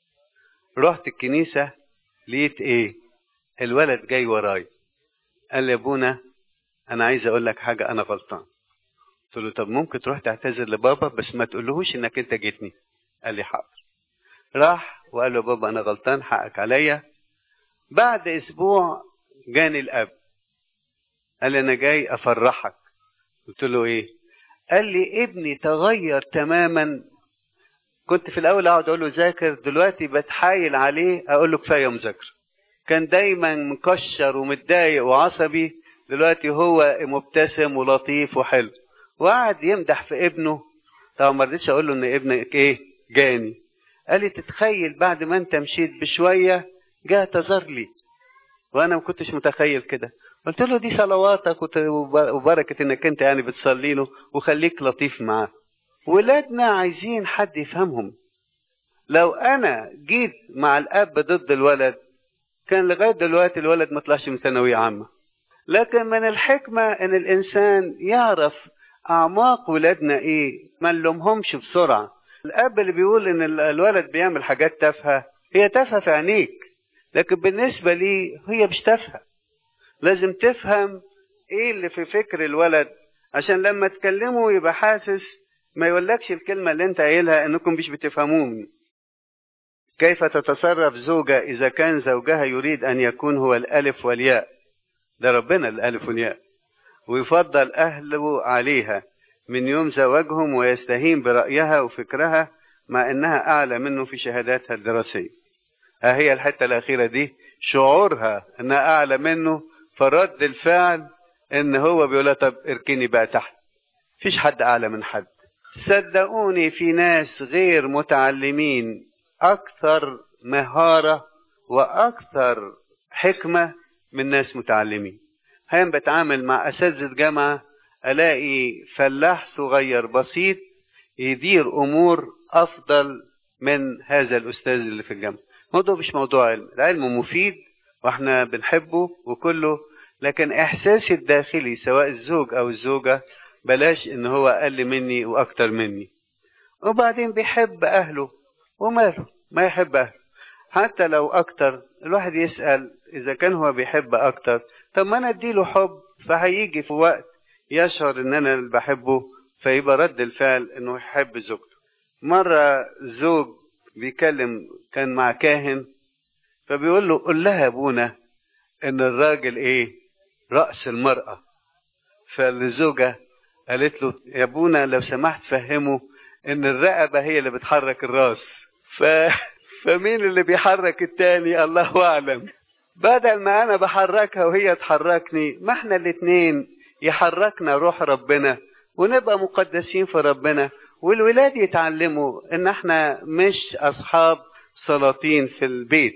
S1: رحت الكنيسه لقيت ايه الولد جاي وراي قال لي يا ابونا انا عايز اقول لك حاجه انا غلطان قلت له طب ممكن تروح تعتذر لبابا بس ما تقولهوش انك انت جيتني قال لي حاضر راح وقال له بابا انا غلطان حقك عليا بعد اسبوع جاني الاب قال لي انا جاي افرحك قلت له ايه قال لي ابني تغير تماما كنت في الاول اقعد اقول له ذاكر دلوقتي بتحايل عليه اقول له كفايه مذاكره كان دايما مكشر ومتضايق وعصبي دلوقتي هو مبتسم ولطيف وحلو وقعد يمدح في ابنه طبعا ما رضيتش اقول له ان ابنك ايه جاني قال لي تتخيل بعد ما انت مشيت بشويه جاء اعتذر لي وانا ما كنتش متخيل كده قلت له دي صلواتك وبركه انك انت يعني بتصلي له وخليك لطيف معاه ولادنا عايزين حد يفهمهم لو انا جيت مع الاب ضد الولد كان لغايه دلوقتي الولد ما طلعش من ثانويه عامه لكن من الحكمه ان الانسان يعرف اعماق ولادنا ايه ما نلومهمش بسرعه الاب اللي بيقول ان الولد بيعمل حاجات تافهه هي تافهه في عينيك لكن بالنسبه لي هي مش تافهه لازم تفهم ايه اللي في فكر الولد عشان لما تكلمه يبقى حاسس ما يقولكش الكلمة اللي انت قايلها انكم مش بتفهموني كيف تتصرف زوجة إذا كان زوجها يريد أن يكون هو الألف والياء ده ربنا الألف والياء ويفضل أهله عليها من يوم زواجهم ويستهين برأيها وفكرها مع أنها أعلى منه في شهاداتها الدراسية ها هي الحتة الأخيرة دي شعورها أنها أعلى منه فرد الفعل ان هو بيقول طب اركني بقى تحت فيش حد اعلى من حد صدقوني في ناس غير متعلمين اكثر مهارة واكثر حكمة من ناس متعلمين هين بتعامل مع اساتذة جامعة الاقي فلاح صغير بسيط يدير امور افضل من هذا الاستاذ اللي في الجامعة الموضوع مش موضوع علم العلم مفيد واحنا بنحبه وكله لكن احساسي الداخلي سواء الزوج او الزوجة بلاش ان هو اقل مني واكتر مني وبعدين بيحب اهله وماله ما يحب اهله حتى لو اكتر الواحد يسأل اذا كان هو بيحب اكتر طب ما انا اديله حب فهيجي في وقت يشعر ان انا اللي بحبه فيبقى رد الفعل انه يحب زوجته مرة زوج بيكلم كان مع كاهن فبيقول له قول لها يا ابونا ان الراجل ايه رأس المرأة فالزوجة قالت له يا ابونا لو سمحت فهمه ان الرقبة هي اللي بتحرك الراس ف... فمين اللي بيحرك التاني الله اعلم بدل ما انا بحركها وهي تحركني ما احنا الاتنين يحركنا روح ربنا ونبقى مقدسين في ربنا والولاد يتعلموا ان احنا مش اصحاب سلاطين في البيت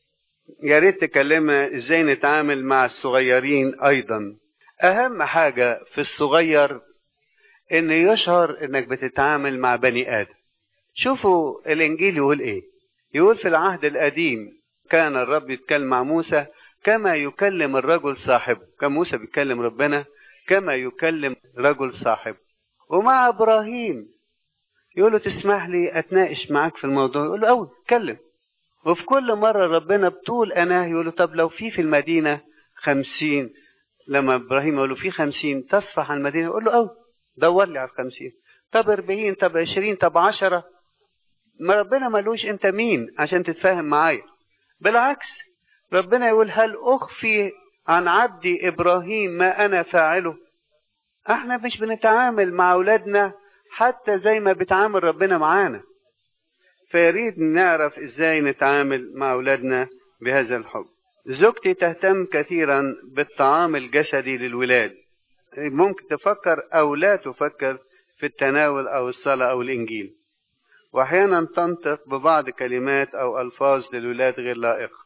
S1: يا ريت تكلمنا ازاي نتعامل مع الصغيرين ايضا اهم حاجه في الصغير ان يشعر انك بتتعامل مع بني ادم شوفوا الانجيل يقول ايه يقول في العهد القديم كان الرب يتكلم مع موسى كما يكلم الرجل صاحبه كان موسى بيتكلم ربنا كما يكلم رجل صاحبه ومع ابراهيم يقول له تسمح لي اتناقش معاك في الموضوع يقول له اول اتكلم وفي كل مرة ربنا بطول أناه يقول له طب لو في في المدينة خمسين لما إبراهيم يقول له في خمسين تصفح عن المدينة يقول له أو دور لي على الخمسين طب أربعين طب عشرين طب عشرة ما ربنا ملوش أنت مين عشان تتفاهم معايا بالعكس ربنا يقول هل أخفي عن عبدي إبراهيم ما أنا فاعله احنا مش بنتعامل مع أولادنا حتى زي ما بيتعامل ربنا معانا فيريد نعرف ازاي نتعامل مع أولادنا بهذا الحب زوجتي تهتم كثيرا بالطعام الجسدي للولاد ممكن تفكر أو لا تفكر في التناول أو الصلاة أو الإنجيل وأحيانا تنطق ببعض كلمات أو ألفاظ للولاد غير لائقة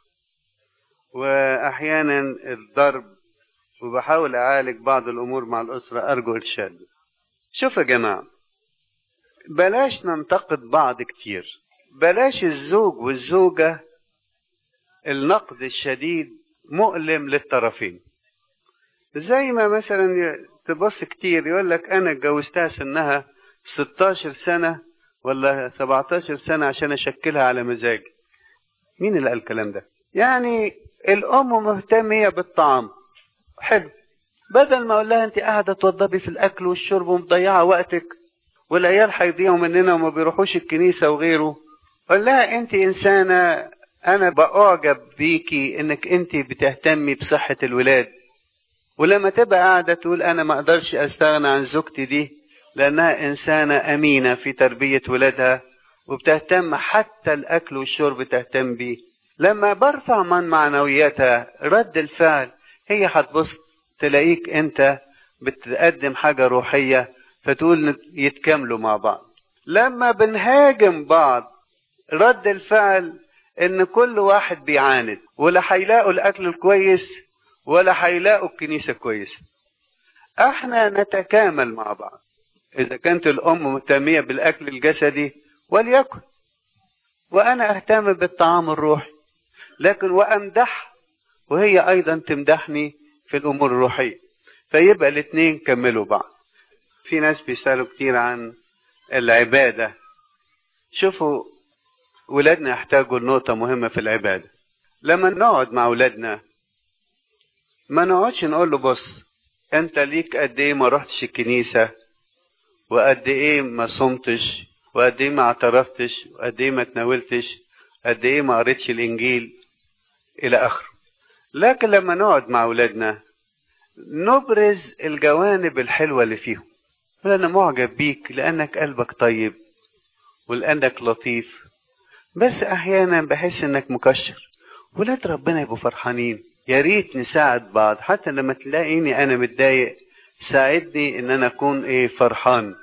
S1: وأحيانا الضرب وبحاول أعالج بعض الأمور مع الأسرة أرجو إرشاد شوف يا جماعة بلاش ننتقد بعض كتير بلاش الزوج والزوجة النقد الشديد مؤلم للطرفين زي ما مثلا تبص كتير يقول لك أنا اتجوزتها سنها 16 سنة ولا 17 سنة عشان أشكلها على مزاجي مين اللي قال الكلام ده يعني الأم مهتمية بالطعام حلو بدل ما اقول لها انت قاعده توضبي في الاكل والشرب ومضيعه وقتك والعيال هيضيعوا مننا وما بيروحوش الكنيسه وغيره قول لها انت انسانه انا باعجب بيكي انك انت بتهتمي بصحه الولاد ولما تبقى قاعده تقول انا ما اقدرش استغنى عن زوجتي دي لانها انسانه امينه في تربيه ولادها وبتهتم حتى الاكل والشرب تهتم بيه لما برفع من معنوياتها رد الفعل هي هتبص تلاقيك انت بتقدم حاجة روحية فتقول يتكاملوا مع بعض لما بنهاجم بعض رد الفعل ان كل واحد بيعاند ولا هيلاقوا الاكل الكويس ولا هيلاقوا الكنيسة كويسة احنا نتكامل مع بعض اذا كانت الام مهتمية بالاكل الجسدي وليكن وانا اهتم بالطعام الروحي لكن وامدح وهي ايضا تمدحني في الامور الروحيه فيبقى الاثنين كملوا بعض في ناس بيسالوا كتير عن العباده شوفوا ولادنا يحتاجوا لنقطة مهمة في العبادة لما نقعد مع ولادنا ما نقعدش نقول له بص انت ليك قد ايه ما رحتش الكنيسة وقد ايه ما صمتش وقد ايه ما اعترفتش وقد ايه ما تناولتش قد ايه ما قريتش الانجيل الى اخره لكن لما نقعد مع أولادنا نبرز الجوانب الحلوة اللي فيهم أنا معجب بيك لأنك قلبك طيب ولأنك لطيف بس أحيانا بحس إنك مكشر ولاد ربنا يبقوا فرحانين يا ريت نساعد بعض حتى لما تلاقيني أنا متضايق ساعدني إن أنا أكون إيه فرحان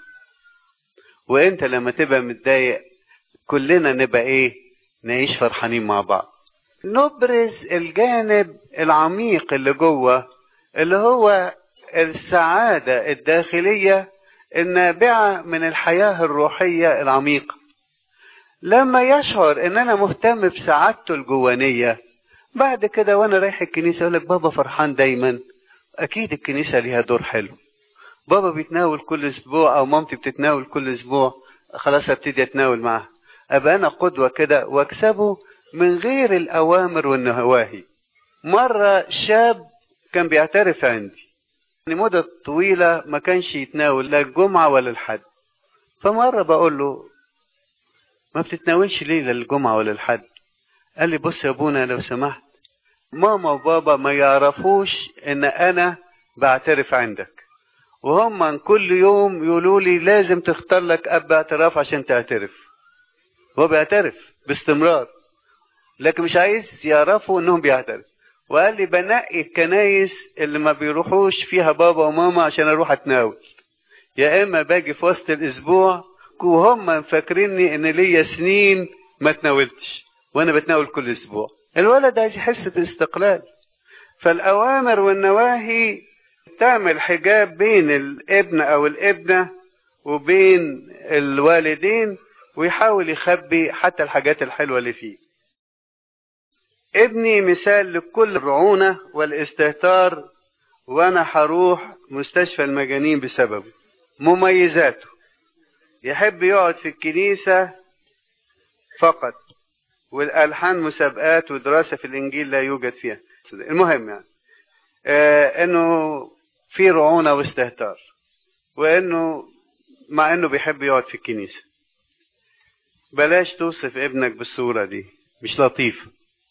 S1: وأنت لما تبقى متضايق كلنا نبقى إيه نعيش فرحانين مع بعض نبرز الجانب العميق اللي جوه اللي هو السعادة الداخلية النابعة من الحياة الروحية العميقة لما يشعر ان انا مهتم بسعادته الجوانية بعد كده وانا رايح الكنيسة يقول لك بابا فرحان دايما اكيد الكنيسة ليها دور حلو بابا بيتناول كل اسبوع او مامتي بتتناول كل اسبوع خلاص ابتدي اتناول معاها ابقى انا قدوة كده واكسبه من غير الأوامر والنواهي مرة شاب كان بيعترف عندي يعني مدة طويلة ما كانش يتناول لا الجمعة ولا الحد فمرة بقول له ما بتتناولش ليه لا الجمعة ولا الحد قال لي بص يا ابونا لو سمحت ماما وبابا ما يعرفوش ان انا بعترف عندك وهم كل يوم يقولوا لي لازم تختار لك اب اعتراف عشان تعترف هو بيعترف باستمرار لكن مش عايز يعرفوا انهم بيعترف وقال لي بنقي الكنايس اللي ما بيروحوش فيها بابا وماما عشان اروح اتناول يا اما باجي في وسط الاسبوع وهم فاكريني ان ليا سنين ما تناولتش وانا بتناول كل اسبوع الولد عايز يحس بالاستقلال فالاوامر والنواهي تعمل حجاب بين الابن او الابنه وبين الوالدين ويحاول يخبي حتى الحاجات الحلوه اللي فيه ابني مثال لكل الرعونة والاستهتار وانا هروح مستشفى المجانين بسببه مميزاته يحب يقعد في الكنيسة فقط والالحان مسابقات ودراسه في الانجيل لا يوجد فيها المهم يعني آه انه في رعونه واستهتار وانه مع انه بيحب يقعد في الكنيسه بلاش توصف ابنك بالصوره دي مش لطيفه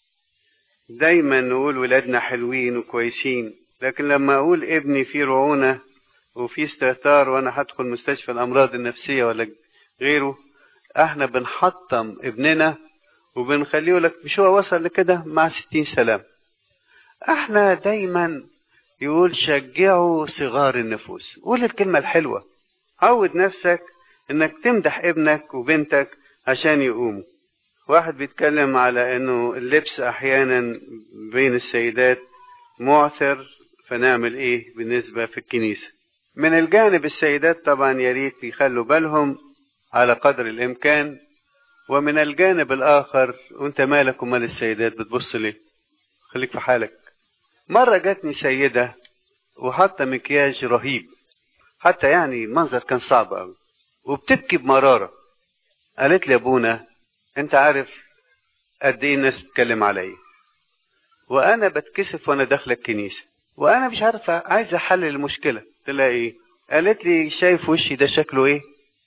S1: دايما نقول ولادنا حلوين وكويسين لكن لما اقول ابني فيه رعونه وفي استهتار وانا هدخل مستشفى الامراض النفسيه ولا غيره احنا بنحطم ابننا وبنخليه لك مش هو وصل لكده مع ستين سلام احنا دايما يقول شجعوا صغار النفوس قول الكلمة الحلوة عود نفسك انك تمدح ابنك وبنتك عشان يقوموا واحد بيتكلم على انه اللبس احيانا بين السيدات معثر فنعمل ايه بالنسبة في الكنيسة من الجانب السيدات طبعا يا ريت يخلوا بالهم على قدر الامكان ومن الجانب الاخر وانت مالك ومال السيدات بتبص ليه خليك في حالك مرة جاتني سيدة وحاطة مكياج رهيب حتى يعني المنظر كان صعب قوي وبتبكي بمرارة قالت لي يا ابونا انت عارف قد ايه الناس بتتكلم عليا وانا بتكسف وانا داخله الكنيسه وانا مش عارفه عايزه احلل المشكله تلاقي ايه قالت لي شايف وشي ده شكله ايه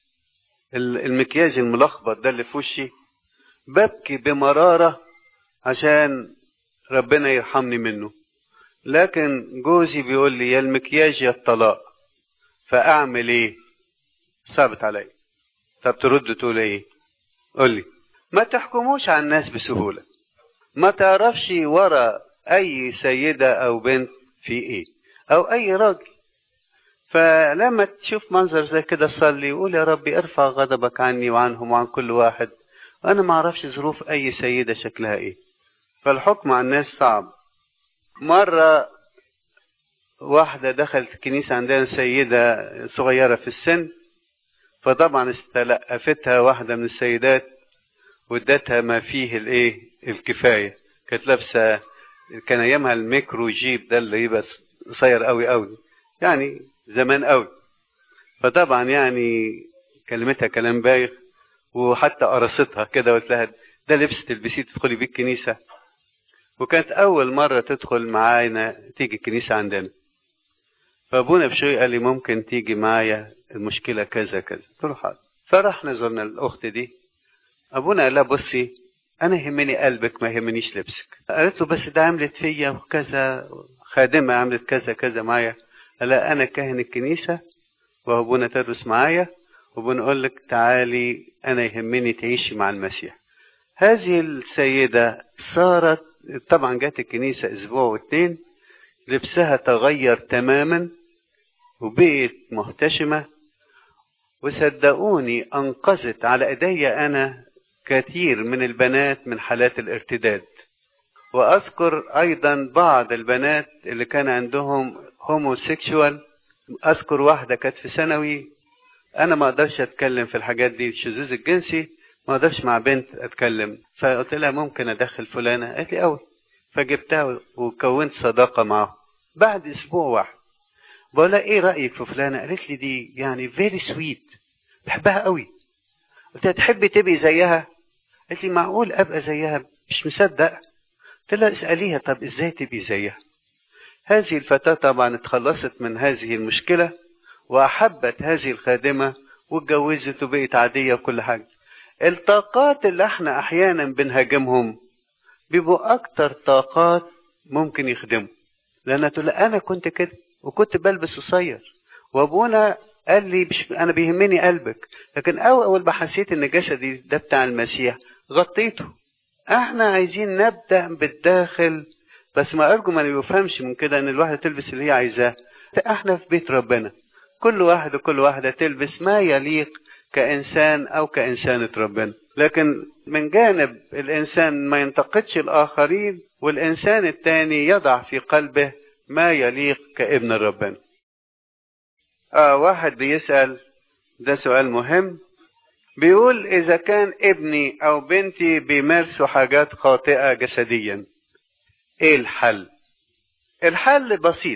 S1: المكياج الملخبط ده اللي في وشي ببكي بمراره عشان ربنا يرحمني منه لكن جوزي بيقول لي يا المكياج يا الطلاق فاعمل ايه صعبت علي طب ترد تقول ايه قول لي ما تحكموش على الناس بسهولة ما تعرفش ورا اي سيدة او بنت في ايه او اي راجل فلما تشوف منظر زي كده صلي وقول يا ربي ارفع غضبك عني وعنهم وعن كل واحد وانا ما اعرفش ظروف اي سيدة شكلها ايه فالحكم على الناس صعب مرة واحدة دخلت الكنيسة عندنا سيدة صغيرة في السن فطبعا استلقفتها واحدة من السيدات وادتها ما فيه الايه الكفاية كانت لابسة كان ايامها الميكرو جيب ده اللي يبقى قصير قوي قوي يعني زمان قوي فطبعا يعني كلمتها كلام بايخ وحتى قرصتها كده وقلت لها ده لبس تلبسيه تدخلي بيه الكنيسة وكانت أول مرة تدخل معانا تيجي الكنيسة عندنا فأبونا بشوي قال لي ممكن تيجي معايا المشكلة كذا كذا قلت له حاضر فرحنا زرنا الأخت دي أبونا قال لها بصي أنا يهمني قلبك ما يهمنيش لبسك قالت له بس ده عملت فيا وكذا خادمة عملت كذا كذا معايا قال لا أنا كاهن الكنيسة وأبونا تدرس معايا وبنقول لك تعالي أنا يهمني تعيشي مع المسيح هذه السيدة صارت طبعا جات الكنيسة أسبوع واتنين لبسها تغير تماما وبقت محتشمة وصدقوني أنقذت على إيدي أنا كثير من البنات من حالات الارتداد وأذكر أيضا بعض البنات اللي كان عندهم هوموسيكشوال أذكر واحدة كانت في ثانوي أنا ما أقدرش أتكلم في الحاجات دي الشذوذ الجنسي ما أقدرش مع بنت أتكلم فقلت لها ممكن أدخل فلانة قالت لي أوي فجبتها وكونت صداقة معاها بعد أسبوع واحد بقول لها إيه رأيك في فلانة قالت لي دي يعني فيري سويت بحبها قوي قلت لها تحبي تبقي زيها قالت لي معقول أبقى زيها مش مصدق قلت لها اسأليها طب إزاي تبقي زيها هذه الفتاة طبعا اتخلصت من هذه المشكلة وأحبت هذه الخادمة واتجوزت وبقت عادية وكل حاجة الطاقات اللي احنا أحيانا بنهاجمهم بيبقوا أكتر طاقات ممكن يخدموا لأن تقول أنا كنت كده وكنت بلبس قصير وأبونا قال لي مش أنا بيهمني قلبك لكن أول أول ما حسيت إن جسدي ده بتاع المسيح غطيته احنا عايزين نبدأ بالداخل بس ما أرجو ما يفهمش من كده إن الواحدة تلبس اللي هي عايزاه احنا في بيت ربنا كل واحد وكل واحدة تلبس ما يليق كإنسان أو كإنسانة ربنا لكن من جانب الإنسان ما ينتقدش الآخرين والإنسان الثاني يضع في قلبه ما يليق كابن ربنا آه واحد بيسأل ده سؤال مهم بيقول إذا كان ابني أو بنتي بيمارسوا حاجات خاطئة جسديا إيه الحل؟ الحل بسيط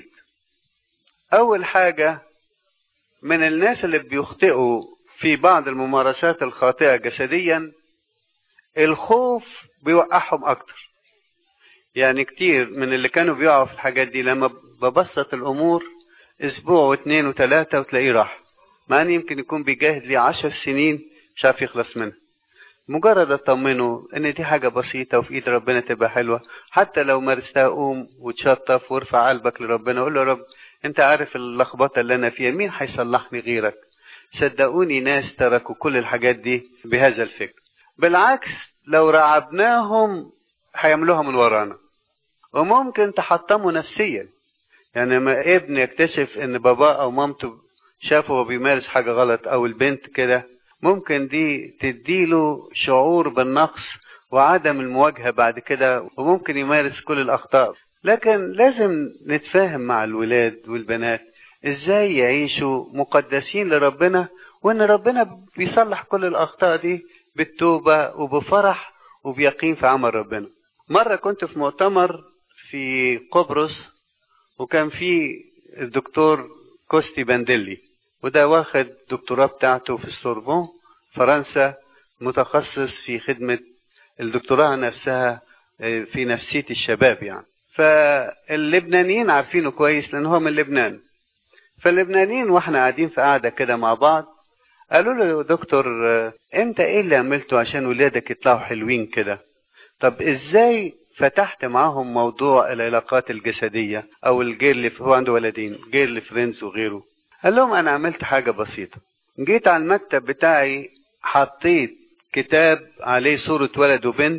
S1: أول حاجة من الناس اللي بيخطئوا في بعض الممارسات الخاطئة جسديا الخوف بيوقعهم اكتر يعني كتير من اللي كانوا بيقعوا في الحاجات دي لما ببسط الامور اسبوع واثنين وثلاثة وتلاقيه راح مع ان يمكن يكون بيجاهد لي عشر سنين مش عارف يخلص منها مجرد اطمنه ان دي حاجة بسيطة وفي ايد ربنا تبقى حلوة حتى لو مارستها قوم وتشطف وارفع قلبك لربنا قول له يا رب انت عارف اللخبطة اللي انا فيها مين هيصلحني غيرك صدقوني ناس تركوا كل الحاجات دي بهذا الفكر بالعكس لو رعبناهم هيعملوها من ورانا وممكن تحطموا نفسيا يعني لما ابن يكتشف ان باباه او مامته شافه بيمارس حاجة غلط او البنت كده ممكن دي تديله شعور بالنقص وعدم المواجهة بعد كده وممكن يمارس كل الأخطاء لكن لازم نتفاهم مع الولاد والبنات ازاي يعيشوا مقدسين لربنا وان ربنا بيصلح كل الأخطاء دي بالتوبة وبفرح وبيقين في عمل ربنا مرة كنت في مؤتمر في قبرص وكان في الدكتور كوستي بانديلي وده واخد دكتوراه بتاعته في السوربون فرنسا متخصص في خدمة الدكتوراه نفسها في نفسية الشباب يعني فاللبنانيين عارفينه كويس لأن هو من لبنان فاللبنانيين واحنا قاعدين في قاعدة كده مع بعض قالوا له يا دكتور انت ايه اللي عملته عشان ولادك يطلعوا حلوين كده طب ازاي فتحت معاهم موضوع العلاقات الجسدية او الجيرل هو عنده ولدين جيرل فريندز وغيره قال لهم انا عملت حاجة بسيطة جيت على المكتب بتاعي حطيت كتاب عليه صورة ولد وبنت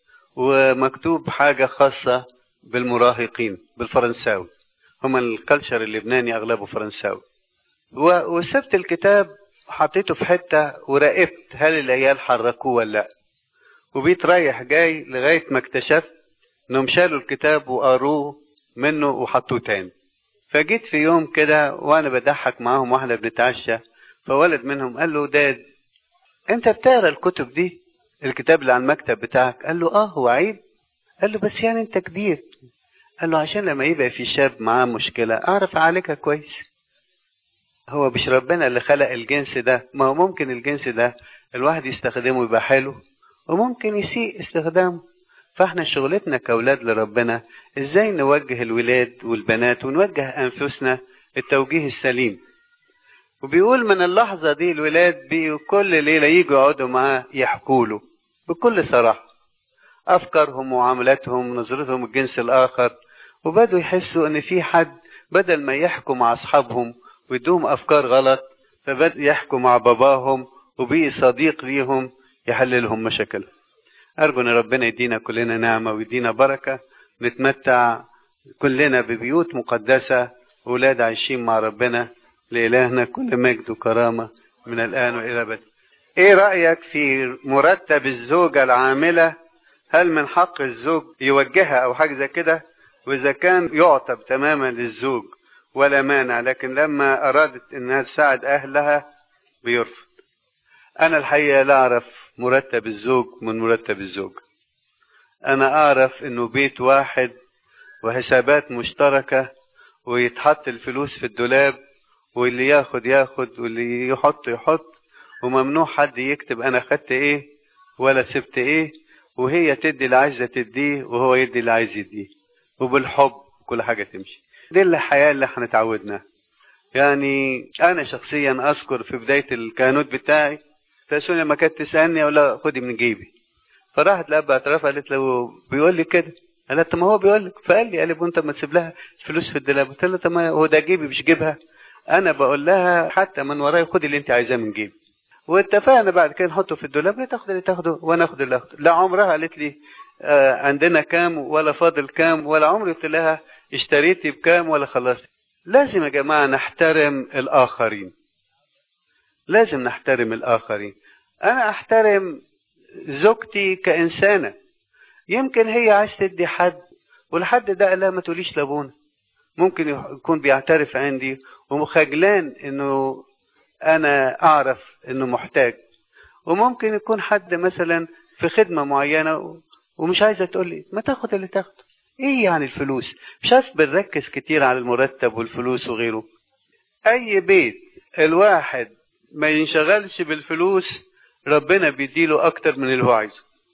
S1: ومكتوب حاجة خاصة بالمراهقين بالفرنساوي هما الكالتشر اللبناني اغلبه فرنساوي وسبت الكتاب حطيته في حتة وراقبت هل العيال حركوه ولا لا وبيت رايح جاي لغاية ما اكتشفت انهم شالوا الكتاب وقروه منه وحطوه تاني فجيت في يوم كده وانا بضحك معاهم واحنا بنتعشى فولد منهم قال له داد انت بتقرا الكتب دي الكتاب اللي على المكتب بتاعك قال له اه هو عيب قال له بس يعني انت كبير قال له عشان لما يبقى في شاب معاه مشكلة اعرف اعالجها كويس هو مش ربنا اللي خلق الجنس ده ما هو ممكن الجنس ده الواحد يستخدمه يبقى حلو وممكن يسيء استخدامه فاحنا شغلتنا كأولاد لربنا ازاي نوجه الولاد والبنات ونوجه انفسنا التوجيه السليم وبيقول من اللحظة دي الولاد بقوا كل ليلة يجوا يقعدوا معاه يحكوا له بكل صراحة أفكارهم ومعاملاتهم ونظرتهم الجنس الآخر وبدوا يحسوا إن في حد بدل ما يحكوا مع أصحابهم ويدوهم أفكار غلط فبدأوا يحكوا مع باباهم وبقي صديق ليهم يحل لهم مشاكلهم أرجو إن ربنا يدينا كلنا نعمة ويدينا بركة نتمتع كلنا ببيوت مقدسة أولاد عايشين مع ربنا لإلهنا كل مجد وكرامة من الآن وإلى الأبد. إيه رأيك في مرتب الزوجة العاملة؟ هل من حق الزوج يوجهها أو حاجة زي كده؟ وإذا كان يعتب تماما للزوج ولا مانع لكن لما أرادت إنها تساعد أهلها بيرفض. أنا الحقيقة لا أعرف مرتب الزوج من مرتب الزوج. أنا أعرف إنه بيت واحد وحسابات مشتركة ويتحط الفلوس في الدولاب واللي ياخد ياخد واللي يحط يحط وممنوع حد يكتب انا خدت ايه ولا سبت ايه وهي تدي اللي عايزه تديه وهو يدي اللي عايز يديه وبالحب كل حاجه تمشي دي الحياه اللي احنا اتعودنا يعني انا شخصيا اذكر في بدايه الكانوت بتاعي تسوني لما كانت تسالني اقول لها خدي من جيبي فراحت لابا اعتراف قالت له بيقول لي كده قالت ما هو بيقول لك فقال لي قال لي وانت ما تسيب لها الفلوس في الدولاب قلت له طب هو ده جيبي مش جيبها انا بقول لها حتى من ورايا خدي اللي انت عايزاه من جيبي واتفقنا بعد كده نحطه في الدولاب تاخد اللي تاخده وانا اخد اللي اخده لا عمرها قالت لي آه عندنا كام ولا فاضل كام ولا عمري قلت لها اشتريتي بكام ولا خلصت لازم يا جماعه نحترم الاخرين لازم نحترم الاخرين انا احترم زوجتي كانسانه يمكن هي عايز تدي حد والحد ده قال لها ما تقوليش لابونا ممكن يكون بيعترف عندي وخجلان انه انا اعرف انه محتاج وممكن يكون حد مثلا في خدمة معينة ومش عايزة تقول لي ما تاخد اللي تاخده ايه يعني الفلوس مش عارف بنركز كتير على المرتب والفلوس وغيره اي بيت الواحد ما ينشغلش بالفلوس ربنا بيديله اكتر من اللي هو عايزه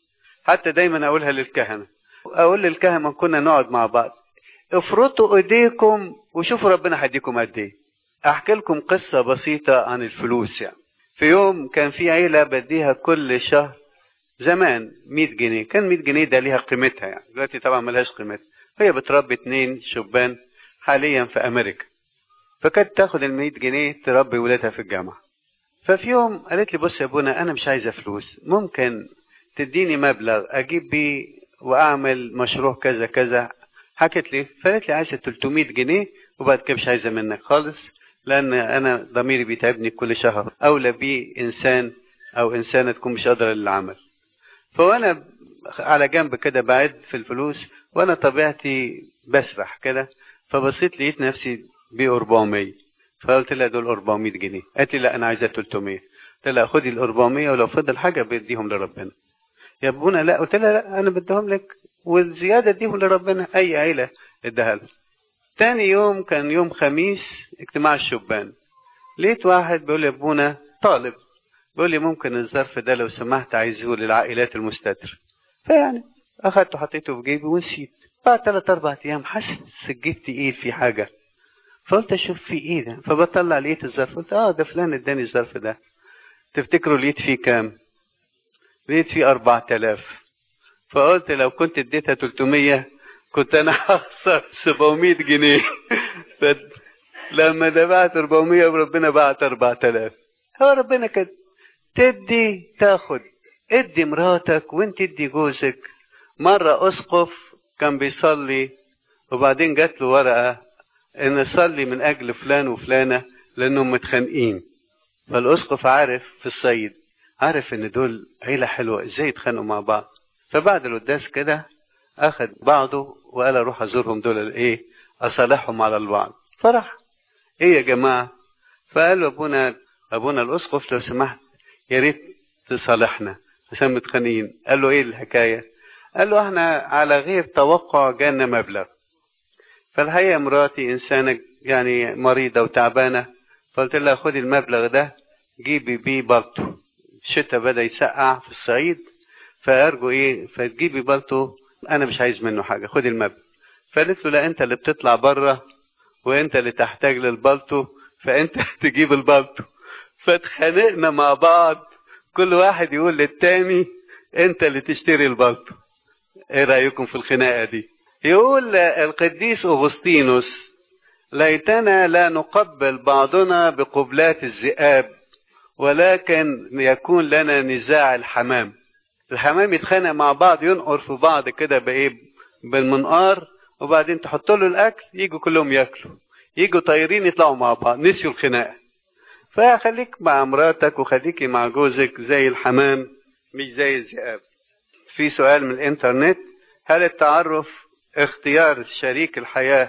S1: حتى دايما اقولها للكهنه اقول للكهنه كنا نقعد مع بعض افرطوا ايديكم وشوفوا ربنا هيديكم قد ايه احكي لكم قصه بسيطه عن الفلوس يعني في يوم كان في عيله بديها كل شهر زمان 100 جنيه كان 100 جنيه ده ليها قيمتها يعني دلوقتي طبعا ملهاش قيمتها هي بتربي اتنين شبان حاليا في امريكا فكانت تاخد ال 100 جنيه تربي ولادها في الجامعه ففي يوم قالت لي بص يا ابونا انا مش عايزه فلوس ممكن تديني مبلغ اجيب بيه واعمل مشروع كذا كذا حكت لي فقالت لي عايزه 300 جنيه وبعد كده مش عايزه منك خالص لان انا ضميري بيتعبني كل شهر اولى بيه انسان او انسانه تكون مش قادره للعمل فوانا على جنب كده بعد في الفلوس وانا طبيعتي بسرح كده فبصيت لقيت نفسي ب 400 فقلت لها دول 400 جنيه قالت لي لا انا عايزه 300 قلت لها خدي ال 400 ولو فضل حاجه بديهم لربنا يا ابونا لا قلت لها لا انا بديهم لك والزياده اديهم لربنا اي عيله اداها لها تاني يوم كان يوم خميس اجتماع الشبان لقيت واحد بيقول لي ابونا طالب بيقول لي ممكن الظرف ده لو سمحت عايزه للعائلات المستتر فيعني اخدته حطيته في جيبي ونسيت بعد ثلاث اربع ايام حاسس جيبي تقيل في حاجه فقلت اشوف في ايه ده فبطلع لقيت الظرف قلت اه ده فلان اداني الظرف ده تفتكروا لقيت فيه كام لقيت فيه 4000 فقلت لو كنت اديتها 300 كنت انا هخسر 700 جنيه لما دفعت 400 وربنا بعت 4000 هو ربنا كده تدي تاخد ادي مراتك وانت ادي جوزك مرة اسقف كان بيصلي وبعدين جات له ورقة ان صلي من اجل فلان وفلانة لانهم متخانقين فالاسقف عارف في الصيد عارف ان دول عيلة حلوة ازاي يتخانقوا مع بعض فبعد القداس كده اخد بعضه وقال اروح ازورهم دول الايه اصالحهم على البعض فرح ايه يا جماعة فقال له ابونا ابونا الاسقف لو سمحت يا ريت تصالحنا عشان متخانقين قال له ايه الحكاية قال له احنا على غير توقع جانا مبلغ فالحقيقة مراتي إنسانة يعني مريضة وتعبانة فقلت لها خدي المبلغ ده جيبي بيه بلطو الشتاء بدأ يسقع في الصعيد فأرجو إيه فتجيبي بلطو أنا مش عايز منه حاجة خدي المبلغ فقالت له لا أنت اللي بتطلع بره وأنت اللي تحتاج للبلطو فأنت تجيب البلطو فاتخانقنا مع بعض كل واحد يقول للتاني أنت اللي تشتري البلطو إيه رأيكم في الخناقة دي؟ يقول القديس أغسطينوس ليتنا لا نقبل بعضنا بقبلات الذئاب ولكن يكون لنا نزاع الحمام الحمام يتخانق مع بعض ينقر في بعض كده بايه بالمنقار وبعدين تحط له الاكل يجوا كلهم ياكلوا يجوا طايرين يطلعوا مع بعض نسيوا الخناقه فخليك مع مراتك وخليكي مع جوزك زي الحمام مش زي الذئاب في سؤال من الانترنت هل التعرف اختيار شريك الحياة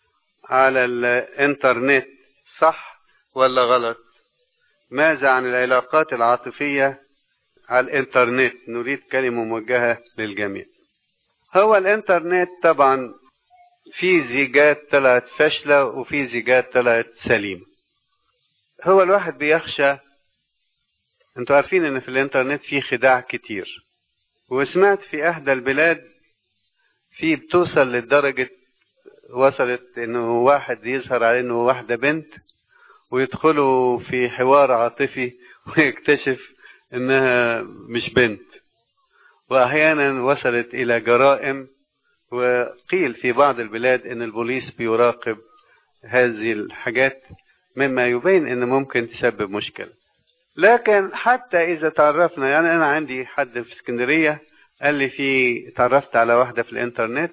S1: على الانترنت صح ولا غلط ماذا عن العلاقات العاطفية على الانترنت نريد كلمة موجهة للجميع هو الانترنت طبعا في زيجات طلعت فاشلة وفي زيجات طلعت سليمة هو الواحد بيخشى انتوا عارفين ان في الانترنت في خداع كتير وسمعت في احدى البلاد في بتوصل لدرجة وصلت انه واحد يظهر عليه انه واحدة بنت ويدخلوا في حوار عاطفي ويكتشف انها مش بنت واحيانا وصلت الى جرائم وقيل في بعض البلاد ان البوليس بيراقب هذه الحاجات مما يبين ان ممكن تسبب مشكلة لكن حتى اذا تعرفنا يعني انا عندي حد في اسكندريه قال لي في تعرفت على واحدة في الانترنت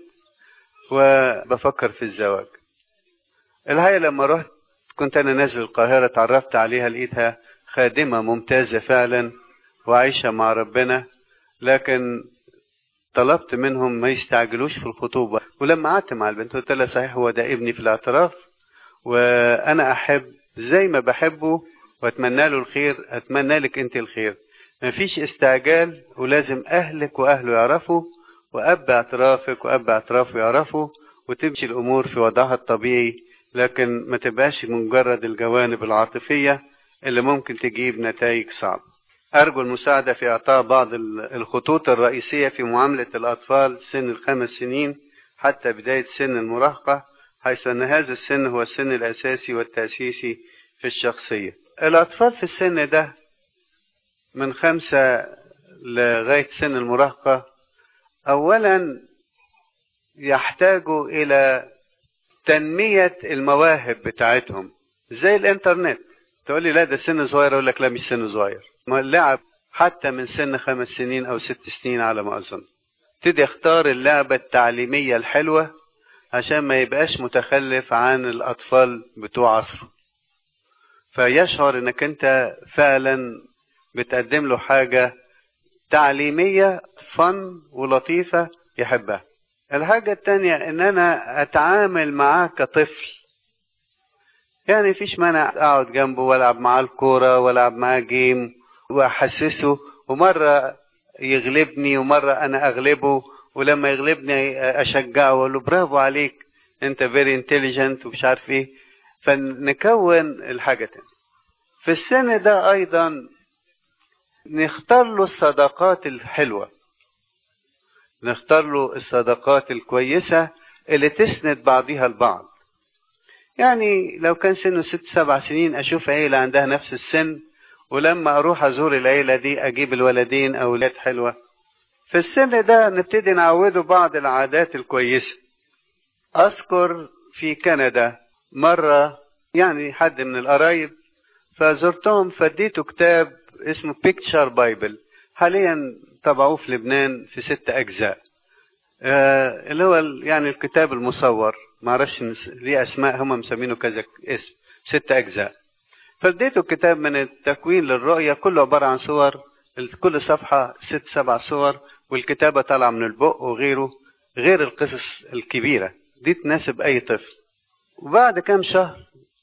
S1: وبفكر في الزواج الحقيقة لما رحت كنت أنا نازل القاهرة تعرفت عليها لقيتها خادمة ممتازة فعلا وعايشة مع ربنا لكن طلبت منهم ما يستعجلوش في الخطوبة ولما قعدت مع البنت قلت لها صحيح هو ده ابني في الاعتراف وأنا أحب زي ما بحبه وأتمنى له الخير أتمنى لك أنت الخير مفيش استعجال ولازم أهلك وأهله يعرفوا وأب اعترافك وأب اعترافه يعرفوا وتمشي الأمور في وضعها الطبيعي لكن ما تبقاش مجرد الجوانب العاطفية اللي ممكن تجيب نتائج صعبة أرجو المساعدة في إعطاء بعض الخطوط الرئيسية في معاملة الأطفال سن الخمس سنين حتى بداية سن المراهقة حيث أن هذا السن هو السن الأساسي والتأسيسي في الشخصية الأطفال في السن ده من خمسة لغاية سن المراهقة أولا يحتاجوا إلى تنمية المواهب بتاعتهم زي الإنترنت تقول لي لا ده سن صغير أقول لك لا مش سن صغير ما اللعب حتى من سن خمس سنين أو ست سنين على ما أظن تبتدي اختار اللعبة التعليمية الحلوة عشان ما يبقاش متخلف عن الأطفال بتوع عصره فيشعر انك انت فعلا بتقدم له حاجة تعليمية فن ولطيفة يحبها الحاجة التانية ان انا اتعامل معاه كطفل يعني فيش مانع اقعد جنبه والعب معاه الكورة والعب معاه جيم واحسسه ومرة يغلبني ومرة انا اغلبه ولما يغلبني اشجعه واقول له برافو عليك انت فيري انتليجنت ومش عارف ايه فنكون الحاجة تاني في السن ده ايضا نختار له الصداقات الحلوة نختار له الصداقات الكويسة اللي تسند بعضها البعض يعني لو كان سنه ست سبع سنين اشوف عيلة عندها نفس السن ولما اروح ازور العيلة دي اجيب الولدين اولاد حلوة في السن ده نبتدي نعوده بعض العادات الكويسة اذكر في كندا مرة يعني حد من القرايب فزرتهم فاديته كتاب اسمه بيكتشر بايبل حاليا طبعوه في لبنان في ست اجزاء آه اللي هو يعني الكتاب المصور ما اعرفش ليه اسماء هم مسمينه كذا اسم ست اجزاء فاديته الكتاب من التكوين للرؤية كله عبارة عن صور كل صفحة ست سبع صور والكتابة طالعة من البق وغيره غير القصص الكبيرة دي تناسب أي طفل وبعد كام شهر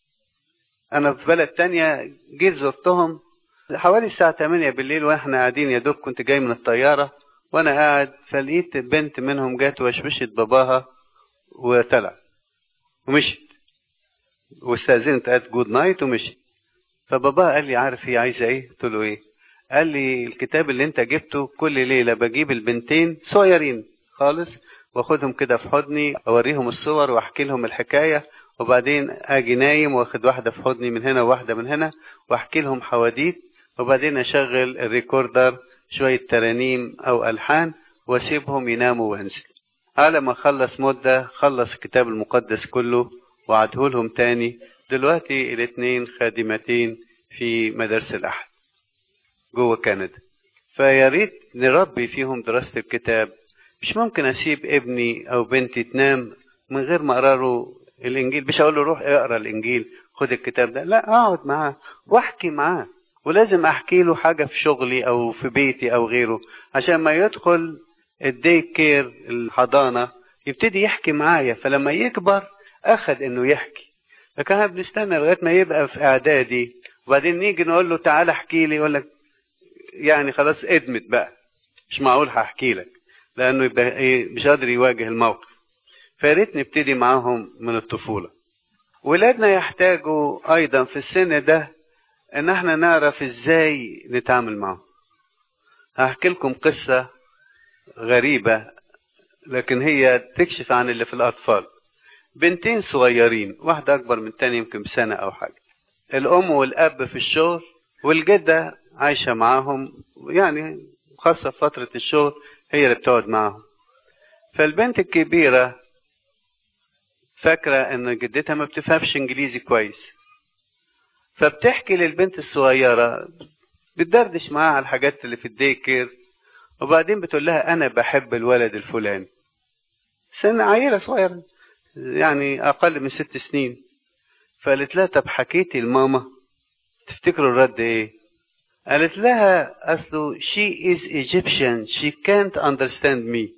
S1: أنا في بلد تانية جيت زرتهم حوالي الساعة 8 بالليل وإحنا قاعدين يا دوب كنت جاي من الطيارة وأنا قاعد فلقيت بنت منهم جات وشبشت باباها وطلع ومشت واستأذنت قالت جود نايت ومشت فباباها قال لي عارف هي عايزة إيه؟ قلت له إيه؟ قال لي الكتاب اللي أنت جبته كل ليلة بجيب البنتين صغيرين خالص واخدهم كده في حضني اوريهم الصور واحكي لهم الحكايه وبعدين اجي نايم واخد واحده في حضني من هنا وواحده من هنا واحكي لهم حواديت وبعدين اشغل الريكوردر شويه ترانيم او الحان واسيبهم يناموا وانزل على ما خلص مده خلص الكتاب المقدس كله وعدهولهم تاني دلوقتي الاثنين خادمتين في مدارس الاحد جوه كندا فيا ريت نربي فيهم دراسه الكتاب مش ممكن اسيب ابني او بنتي تنام من غير ما اقرا له الانجيل مش اقول له روح اقرا الانجيل خد الكتاب ده لا اقعد معاه واحكي معاه ولازم احكي له حاجه في شغلي او في بيتي او غيره عشان ما يدخل الدي كير الحضانه يبتدي يحكي معايا فلما يكبر اخد انه يحكي لكن احنا بنستنى لغايه ما يبقى في اعدادي وبعدين نيجي نقول له تعالى احكي لي يقول لك يعني خلاص ادمت بقى مش معقول هحكي لك لانه يبقى ايه مش قادر يواجه الموقف فياريت نبتدي معاهم من الطفوله ولادنا يحتاجوا ايضا في السن ده ان احنا نعرف ازاي نتعامل معهم هحكي لكم قصه غريبه لكن هي تكشف عن اللي في الاطفال بنتين صغيرين واحده اكبر من التانية يمكن بسنه او حاجه الام والاب في الشغل والجده عايشه معاهم يعني خاصه في فتره الشغل هي اللي بتقعد معاهم فالبنت الكبيرة فاكرة ان جدتها ما بتفهمش انجليزي كويس فبتحكي للبنت الصغيرة بتدردش معاها على الحاجات اللي في الديكير وبعدين بتقول لها انا بحب الولد الفلاني سن عيلة صغيرة يعني اقل من ست سنين فقالت لها طب حكيتي لماما تفتكروا الرد ايه قالت لها اصله she is Egyptian she can't understand me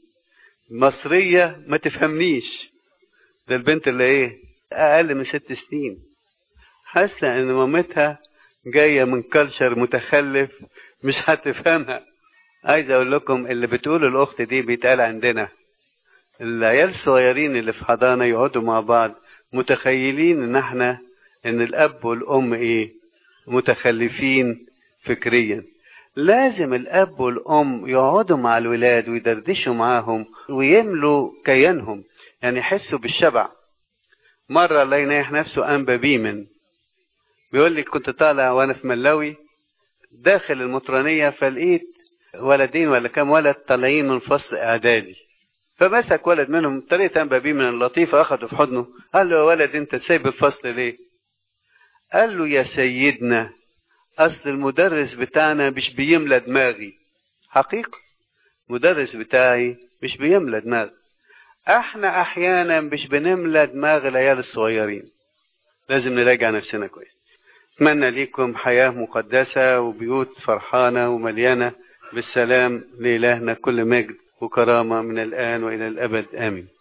S1: مصرية ما تفهمنيش ده البنت اللي ايه اقل من ست سنين حاسة ان مامتها جاية من كلشر متخلف مش هتفهمها عايز اقول لكم اللي بتقول الاخت دي بيتقال عندنا العيال الصغيرين اللي في حضانة يقعدوا مع بعض متخيلين ان احنا ان الاب والام ايه متخلفين فكريا لازم الاب والام يقعدوا مع الولاد ويدردشوا معاهم ويملوا كيانهم يعني يحسوا بالشبع مرة الله ينيح نفسه أنبا بيمن بيقول لي كنت طالع وأنا في ملاوي داخل المطرانية فلقيت ولدين ولا كام ولد طالعين من فصل إعدادي فمسك ولد منهم طريقة أنبا بيمن اللطيفة أخده في حضنه قال له يا ولد أنت سايب الفصل ليه؟ قال له يا سيدنا أصل المدرس بتاعنا مش بيملى دماغي حقيقة المدرس بتاعي مش بيملى دماغي احنا احيانا مش بنملى دماغ العيال الصغيرين لازم نراجع نفسنا كويس اتمنى ليكم حياة مقدسة وبيوت فرحانة ومليانة بالسلام لإلهنا كل مجد وكرامة من الآن وإلى الأبد آمين